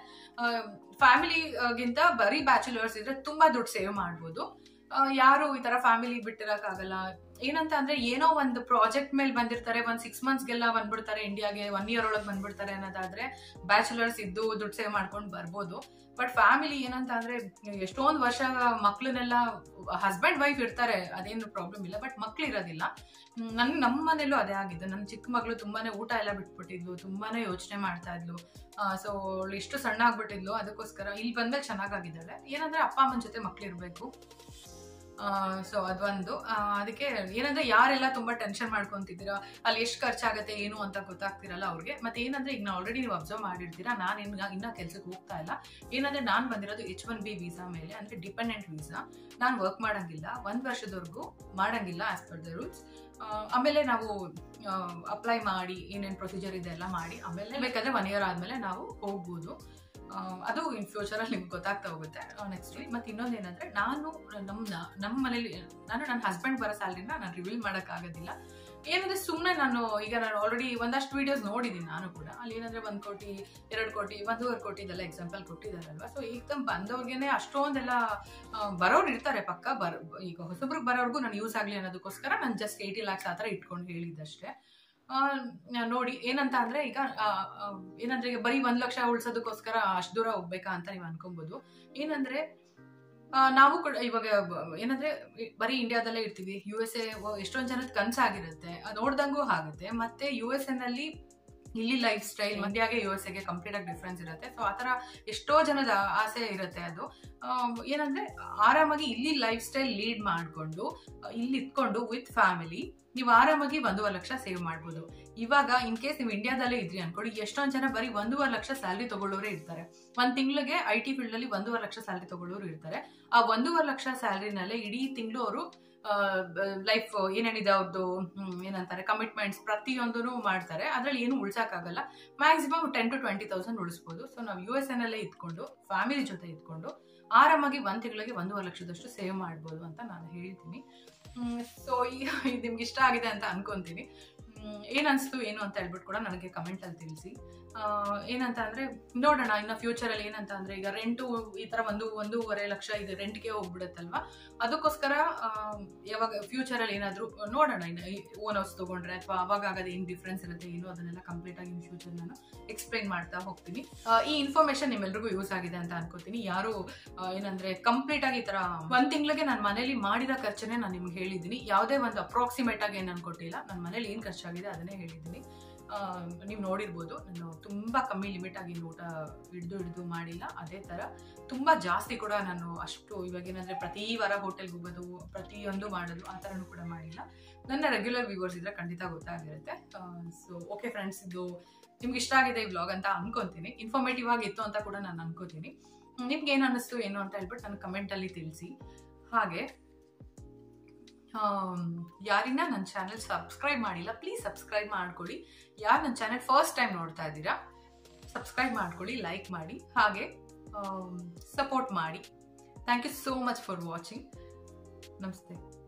ಫ್ಯಾಮಿಲಿಗಿಂತ ಬರೀ ಬ್ಯಾಚುಲರ್ಸ್ ಇದ್ರೆ ತುಂಬಾ ದುಡ್ಡು ಸೇವ್ ಮಾಡ್ಬೋದು ಆ, ಯಾರು ಈ ತರ ಫ್ಯಾಮಿಲಿ ಬಿಟ್ಟಿರಕ್ಕಾಗಲ್ಲ ಏನಂತ ಅಂದ್ರೆ ಏನೋ ಒಂದು ಪ್ರಾಜೆಕ್ಟ್ ಮೇಲೆ ಬಂದಿರ್ತಾರೆ ಒಂದ್ ಸಿಕ್ಸ್ ಮಂತ್ಸ್ಗೆಲ್ಲ ಬಂದ್ಬಿಡ್ತಾರೆ ಇಂಡಿಯಾಗೆ ಒನ್ ಇಯರ್ ಒಳಗೆ ಬಂದ್ಬಿಡ್ತಾರೆ ಅನ್ನೋದಾದ್ರೆ ಬ್ಯಾಚುಲರ್ಸ್ ಇದ್ದು ದುಡ್ಡು ಸೇವ್ ಮಾಡ್ಕೊಂಡು ಬರ್ಬೋದು ಬಟ್ ಫ್ಯಾಮಿಲಿ ಏನಂತ ಅಂದ್ರೆ ಎಷ್ಟೊಂದು ವರ್ಷ ಮಕ್ಳನ್ನೆಲ್ಲ ಹಸ್ಬೆಂಡ್ ವೈಫ್ ಇರ್ತಾರೆ ಅದೇನು ಪ್ರಾಬ್ಲಮ್ ಇಲ್ಲ ಬಟ್ ಮಕ್ಳು ಇರೋದಿಲ್ಲ ನನ್ ನಮ್ಮ ಮನೇಲೂ ಅದೇ ಆಗಿದ್ದು ನನ್ನ ಚಿಕ್ಕ ಮಗಳು ತುಂಬಾನೇ ಊಟ ಎಲ್ಲ ಬಿಟ್ಬಿಟ್ಟಿದ್ಲು ತುಂಬಾನೇ ಯೋಚನೆ ಮಾಡ್ತಾ ಇದ್ಲು ಸೊ ಅವಳು ಇಷ್ಟು ಸಣ್ಣ ಆಗ್ಬಿಟ್ಟಿದ್ಲು ಅದಕ್ಕೋಸ್ಕರ ಇಲ್ಲಿ ಬಂದ್ಮೇಲೆ ಚೆನ್ನಾಗಾಗಿದ್ದಾಳೆ ಏನಂದ್ರೆ ಅಪ್ಪ ಅಮ್ಮನ ಜೊತೆ ಮಕ್ಳು ಇರ್ಬೇಕು ಸೊ ಅದೊಂದು ಆ, ಅದಕ್ಕೆ ಏನಂದ್ರೆ ಯಾರೆಲ್ಲ ತುಂಬಾ ಟೆನ್ಷನ್ ಮಾಡ್ಕೊಂತಿದ್ದೀರಾ ಅಲ್ಲಿ ಎಷ್ಟು ಖರ್ಚಾಗತ್ತೆ ಏನು ಅಂತ ಗೊತ್ತಾಗ್ತಿರಲ್ಲ ಅವ್ರಿಗೆ ಮತ್ತೆ ಏನಂದ್ರೆ ಈಗ ಆಲ್ರೆಡಿ ನೀವು ಅಬ್ಸರ್ವ್ ಮಾಡಿರ್ತೀರಾ ನಾನು ಇನ್ನ ಇನ್ನ ಕೆಲ್ಸಕ್ಕೆ ಹೋಗ್ತಾ ಇಲ್ಲ ಏನಂದ್ರೆ ನಾನು ಬಂದಿರೋದು ಎಚ್ ಒನ್ ಬಿ ವೀಸಾ ಮೇಲೆ ಅಂದ್ರೆ ಡಿಪೆಂಡೆಂಟ್ ವೀಸಾ ನಾನು ವರ್ಕ್ ಮಾಡಂಗಿಲ್ಲ ಒಂದ್ ವರ್ಷದವರೆಗೂ ಮಾಡಂಗಿಲ್ಲ ಆಸ್ ಪರ್ ದ ರೂಲ್ಸ್ ಆಮೇಲೆ ನಾವು ಅಪ್ಲೈ ಮಾಡಿ ಏನೇನು ಪ್ರೊಸೀಜರ್ ಇದೆ ಎಲ್ಲ ಮಾಡಿ ಆಮೇಲೆ ಬೇಕಾದ್ರೆ ಒನ್ ಇಯರ್ ಆದ್ಮೇಲೆ ನಾವು ಹೋಗ್ಬೋದು ಆ, ಅದು ಇನ್ ಫ್ಯೂಚರ್ ಅಲ್ಲಿ ನಿಮ್ಗೆ ಗೊತ್ತಾಗ್ತಾ ಹೋಗುತ್ತೆ ನೆಕ್ಸ್ಟ್ ಮತ್ತೆ ಇನ್ನೊಂದು ಏನಂದ್ರೆ ನಾನು ನಮ್ಮ ನಮ್ಮ ಮನೇಲಿ ನಾನು ನನ್ನ ಹಸ್ಬೆಂಡ್ ಬರೋ ಸ್ಯಾಲ್ರಿನ ನಾನು ರಿವೀಲ್ ಮಾಡಕ್ ಆಗೋದಿಲ್ಲ ಏನಂದ್ರೆ ಸುಮ್ಮನೆ ನಾನು ಈಗ ನಾನು ಆಲ್ರೆಡಿ ಒಂದಷ್ಟು ವಿಡಿಯೋಸ್ ನೋಡಿದ್ದೀನಿ ನಾನು ಕೂಡ ಅಲ್ಲಿ ಏನಂದ್ರೆ ಒಂದು ಕೋಟಿ ಎರಡು ಕೋಟಿ ಒಂದೂವರೆ ಕೋಟಿ ಇದೆಲ್ಲ ಎಕ್ಸಾಂಪಲ್ ಕೊಟ್ಟಿದ್ದಾರಲ್ವಾ ಸೊ ಈಗ ಬಂದವ್ರಿಗೇನೆ ಅಷ್ಟೊಂದೆಲ್ಲ ಆ, ಬರೋರು ಇರ್ತಾರೆ ಪಕ್ಕ ಬರ್ ಈಗ ಹೊಸಬ್ರಿಗೆ ಬರೋರ್ಗು ನಾನು ಯೂಸ್ ಆಗಲಿ ಅನ್ನೋದಕ್ಕೋಸ್ಕರ ನಾನು ಜಸ್ಟ್ ಏಯ್ಟಿ ಲ್ಯಾಕ್ಸ್ ಆ ಥರ ಇಟ್ಕೊಂಡು ಹೇಳಿದ್ದಷ್ಟೇ ಆ, ನೋಡಿ ಏನಂತ ಅಂದ್ರೆ ಈಗ ಆ, ಆ, ಏನಂದ್ರೆ ಈಗ ಬರೀ ಒಂದ್ ಲಕ್ಷ ಉಳ್ಸೋದಕ್ಕೋಸ್ಕರ ಅಷ್ಟು ದೂರ ಹೋಗ್ಬೇಕಾ ಅಂತ ನೀವು ಅನ್ಕೊಬಹುದು ಏನಂದ್ರೆ ಆ, ನಾವು ಕೂಡ ಇವಾಗ ಬ- ಏನಂದ್ರೆ ಈ- ಬರೀ ಇಂಡಿಯಾದಲ್ಲೇ ಇರ್ತೀವಿ ಯು ಎಸ್ ಎ ಎಷ್ಟೊಂದ್ ಜನದ ಕನ್ಸಾಗಿರುತ್ತೆ ಅದ್ ನೋಡ್ದಂಗೂ ಆಗುತ್ತೆ ಮತ್ತೆ ಯು ಎಸ್ ಎ ನಲ್ಲಿ ಇಲ್ಲಿ ಲೈಫ್ ಸ್ಟೈಲ್ ಇಂಡಿಯಾಗೆ ಯು ಎಸ್ ಎಗೆ ಕಂಪ್ಲೀಟ್ ಆಗಿ ಡಿಫ್ರೆನ್ಸ್ ಇರುತ್ತೆ ಸೊ ಆತರ ಎಷ್ಟೋ ಜನದ ಆಸೆ ಇರುತ್ತೆ ಅದು ಆಮ್, ಏನಂದ್ರೆ ಆರಾಮಾಗಿ ಇಲ್ಲಿ ಲೈಫ್ ಸ್ಟೈಲ್ ಲೀಡ್ ಮಾಡಿಕೊಂಡು ಇಲ್ಲಿ ಇತ್ಕೊಂಡು ವಿತ್ ಫ್ಯಾಮಿಲಿ ನೀವು ಆರಾಮಾಗಿ ಒಂದೂವರೆ ಲಕ್ಷ ಸೇವ್ ಮಾಡ್ಬೋದು ಇವಾಗ ಇನ್ ಕೇಸ್ ನೀವು ಇಂಡಿಯಾದಲ್ಲೇ ಇದ್ರಿ ಅನ್ಕೊಳ್ಳಿ ಎಷ್ಟೊಂದ್ ಜನ ಬರೀ ಒಂದೂವರೆ ಲಕ್ಷ ಸ್ಯಾಲ್ರಿ ತಗೊಳ್ಳೋರೇ ಇರ್ತಾರೆ ಒಂದ್ ತಿಂಗಳಿಗೆ ಐ ಟಿ ಫೀಲ್ಡ್ ಅಲ್ಲಿ ಒಂದೂವರೆ ಲಕ್ಷ ಸ್ಯಾಲ್ರಿ ತಗೊಳ್ಳೋರು ಇರ್ತಾರೆ ಆ ಒಂದೂವರೆ ಲಕ್ಷ ಸ್ಯಾಲ್ರಿನಲ್ಲೇ ಇಡೀ ತಿಂಗಳು ಅವರು ಲೈಫ್ ಏನೇನಿದೆ ಅವ್ರದ್ದು ಏನಂತಾರೆ ಕಮಿಟ್ಮೆಂಟ್ಸ್ ಪ್ರತಿಯೊಂದೂ ಮಾಡ್ತಾರೆ ಅದ್ರಲ್ಲಿ ಏನು ಉಳ್ಸಕ್ಕಾಗಲ್ಲ maximum ten to twenty thousand ಉಳಿಸ್ಬೋದು ಸೊ ನಾವು ಯು ಎಸ್ ಎನಲ್ಲೇ ಇದ್ಕೊಂಡು ಫ್ಯಾಮಿಲಿ ಜೊತೆ ಇದ್ಕೊಂಡು ಆರಾಮಾಗಿ ಒಂದ್ ತಿಂಗಳಿಗೆ ಒಂದೂವರೆ ಲಕ್ಷದಷ್ಟು ಸೇವ್ ಮಾಡ್ಬೋದು ಅಂತ ನಾನು ಹೇಳ್ತೀನಿ ಸೊ ಈಗ ಇದು ನಿಮ್ಗೆ ಇಷ್ಟ ಆಗಿದೆ ಅಂತ ಅನ್ಕೊಂತೀನಿ ಮ್, ಏನ್ ಅನ್ಸ್ತು ಏನು ಅಂತ ಹೇಳ್ಬಿಟ್ಟು ಕೂಡ ನನಗೆ ಕಮೆಂಟ್ ಅಲ್ಲಿ ತಿಳಿಸಿ ಆ, ಏನಂತ ಅಂದ್ರೆ ನೋಡೋಣ ಇನ್ನು ಫ್ಯೂಚರ್ ಅಲ್ಲಿ ಏನಂತ ಅಂದ್ರೆ ಈಗ ರೆಂಟು ಈ ತರ ಒಂದು ಒಂದೂವರೆ ಲಕ್ಷ ಇದೆ ರೆಂಟ್ಗೆ ಹೋಗ್ಬಿಡುತ್ತಲ್ವಾ ಅದಕ್ಕೋಸ್ಕರ ಆ, ಯಾವಾಗ ಫ್ಯೂಚರ್ ಅಲ್ಲಿ ಏನಾದ್ರು ನೋಡೋಣ ಇನ್ನು ಓನ್ ಹೌಸ್ ತಗೊಂಡ್ರೆ ಅಥವಾ ಅವಾಗ ಆಗೋದು ಏನ್ ಡಿಫ್ರೆನ್ಸ್ ಇರುತ್ತೆ ಏನು ಅದನ್ನೆಲ್ಲ ಕಂಪ್ಲೀಟ್ ಆಗಿ ಇನ್ ಫ್ಯೂಚರ್ ನಾನು ಎಕ್ಸ್ಪ್ಲೈನ್ ಮಾಡ್ತಾ ಹೋಗ್ತೀನಿ ಆ, ಈ ಇನ್ಫಾರ್ಮೇಶನ್ ನಿಮ್ಮೆಲ್ರಿಗೂ ಯೂಸ್ ಆಗಿದೆ ಅಂತ ಅನ್ಕೋತೀನಿ ಯಾರು ಆ, ಏನಂದ್ರೆ ಕಂಪ್ಲೀಟ್ ಆಗಿ ಈ ತರ ಒಂದ್ ತಿಂಗಳಿಗೆ ನಾನು ಮನೇಲಿ ಮಾಡಿದ ಖರ್ಚನ್ನೇ ನಾನು ನಿಮ್ಗೆ ಹೇಳಿದ್ದೀನಿ ಯಾವುದೇ ಒಂದು ಅಪ್ರಾಕ್ಸಿಮೇಟ್ ಆಗಿ ಏನು ಅನ್ಕೊಟ್ಟಿಲ್ಲ ನನ್ನ ಮನೇಲಿ ಏನ್ ಖರ್ಚಾಗಿದೆ ಅದನ್ನೇ ಹೇಳಿದ್ದೀನಿ ನೀವು ನೋಡಿರ್ಬೋದು ನಾನು ತುಂಬಾ ಕಮ್ಮಿ ಲಿಮಿಟ್ ಆಗಿ ಇನ್ನು ಊಟ ಹಿಡಿದು ಹಿಡಿದು ಮಾಡಿಲ್ಲ ಅದೇ ತರ ತುಂಬಾ ಜಾಸ್ತಿ ಕೂಡ ನಾನು ಅಷ್ಟು ಇವಾಗ ಏನಂದ್ರೆ ಪ್ರತಿ ವಾರ ಹೋಟೆಲ್ಗೆ ಹೋಗೋದು ಪ್ರತಿಯೊಂದು ಮಾಡೋದು ಆ ಥರನೂ ಕೂಡ ಮಾಡಿಲ್ಲ ನನ್ನ ರೆಗ್ಯುಲರ್ ವ್ಯೂವರ್ಸ್ ಇದ್ರೆ ಖಂಡಿತ ಗೊತ್ತಾಗಿರುತ್ತೆ ಸೊ ಓಕೆ ಫ್ರೆಂಡ್ಸ್ ಇದು ನಿಮ್ಗೆ ಇಷ್ಟ ಆಗಿದೆ ಈ ವ್ಲಾಗ್ ಅಂತ ಅನ್ಕೊಂತೀನಿ ಇನ್ಫಾರ್ಮೇಟಿವ್ ಆಗಿತ್ತು ಅಂತ ಕೂಡ ನಾನು ಅನ್ಕೋತೀನಿ ನಿಮ್ಗೆ ಏನು ಅನ್ನಿಸ್ತು ಏನು ಅಂತ ಹೇಳ್ಬಿಟ್ಟು ನನ್ನ ಕಮೆಂಟಲ್ಲಿ ತಿಳಿಸಿ ಹಾಗೆ ಆಮ್, ಯಾರಿನ ನನ್ನ ಚಾನೆಲ್ ಸಬ್ಸ್ಕ್ರೈಬ್ ಮಾಡಿಲ್ಲ ಪ್ಲೀಸ್ ಸಬ್ಸ್ಕ್ರೈಬ್ ಮಾಡ್ಕೊಳ್ಳಿ ಯಾರು ನನ್ನ ಚಾನೆಲ್ ಫಸ್ಟ್ ಟೈಮ್ ನೋಡ್ತಾ ಇದ್ದೀರಾ ಸಬ್ಸ್ಕ್ರೈಬ್ ಮಾಡ್ಕೊಳ್ಳಿ ಲೈಕ್ ಮಾಡಿ ಹಾಗೆ ಸಪೋರ್ಟ್ ಮಾಡಿ thank you so much for watching ನಮಸ್ತೆ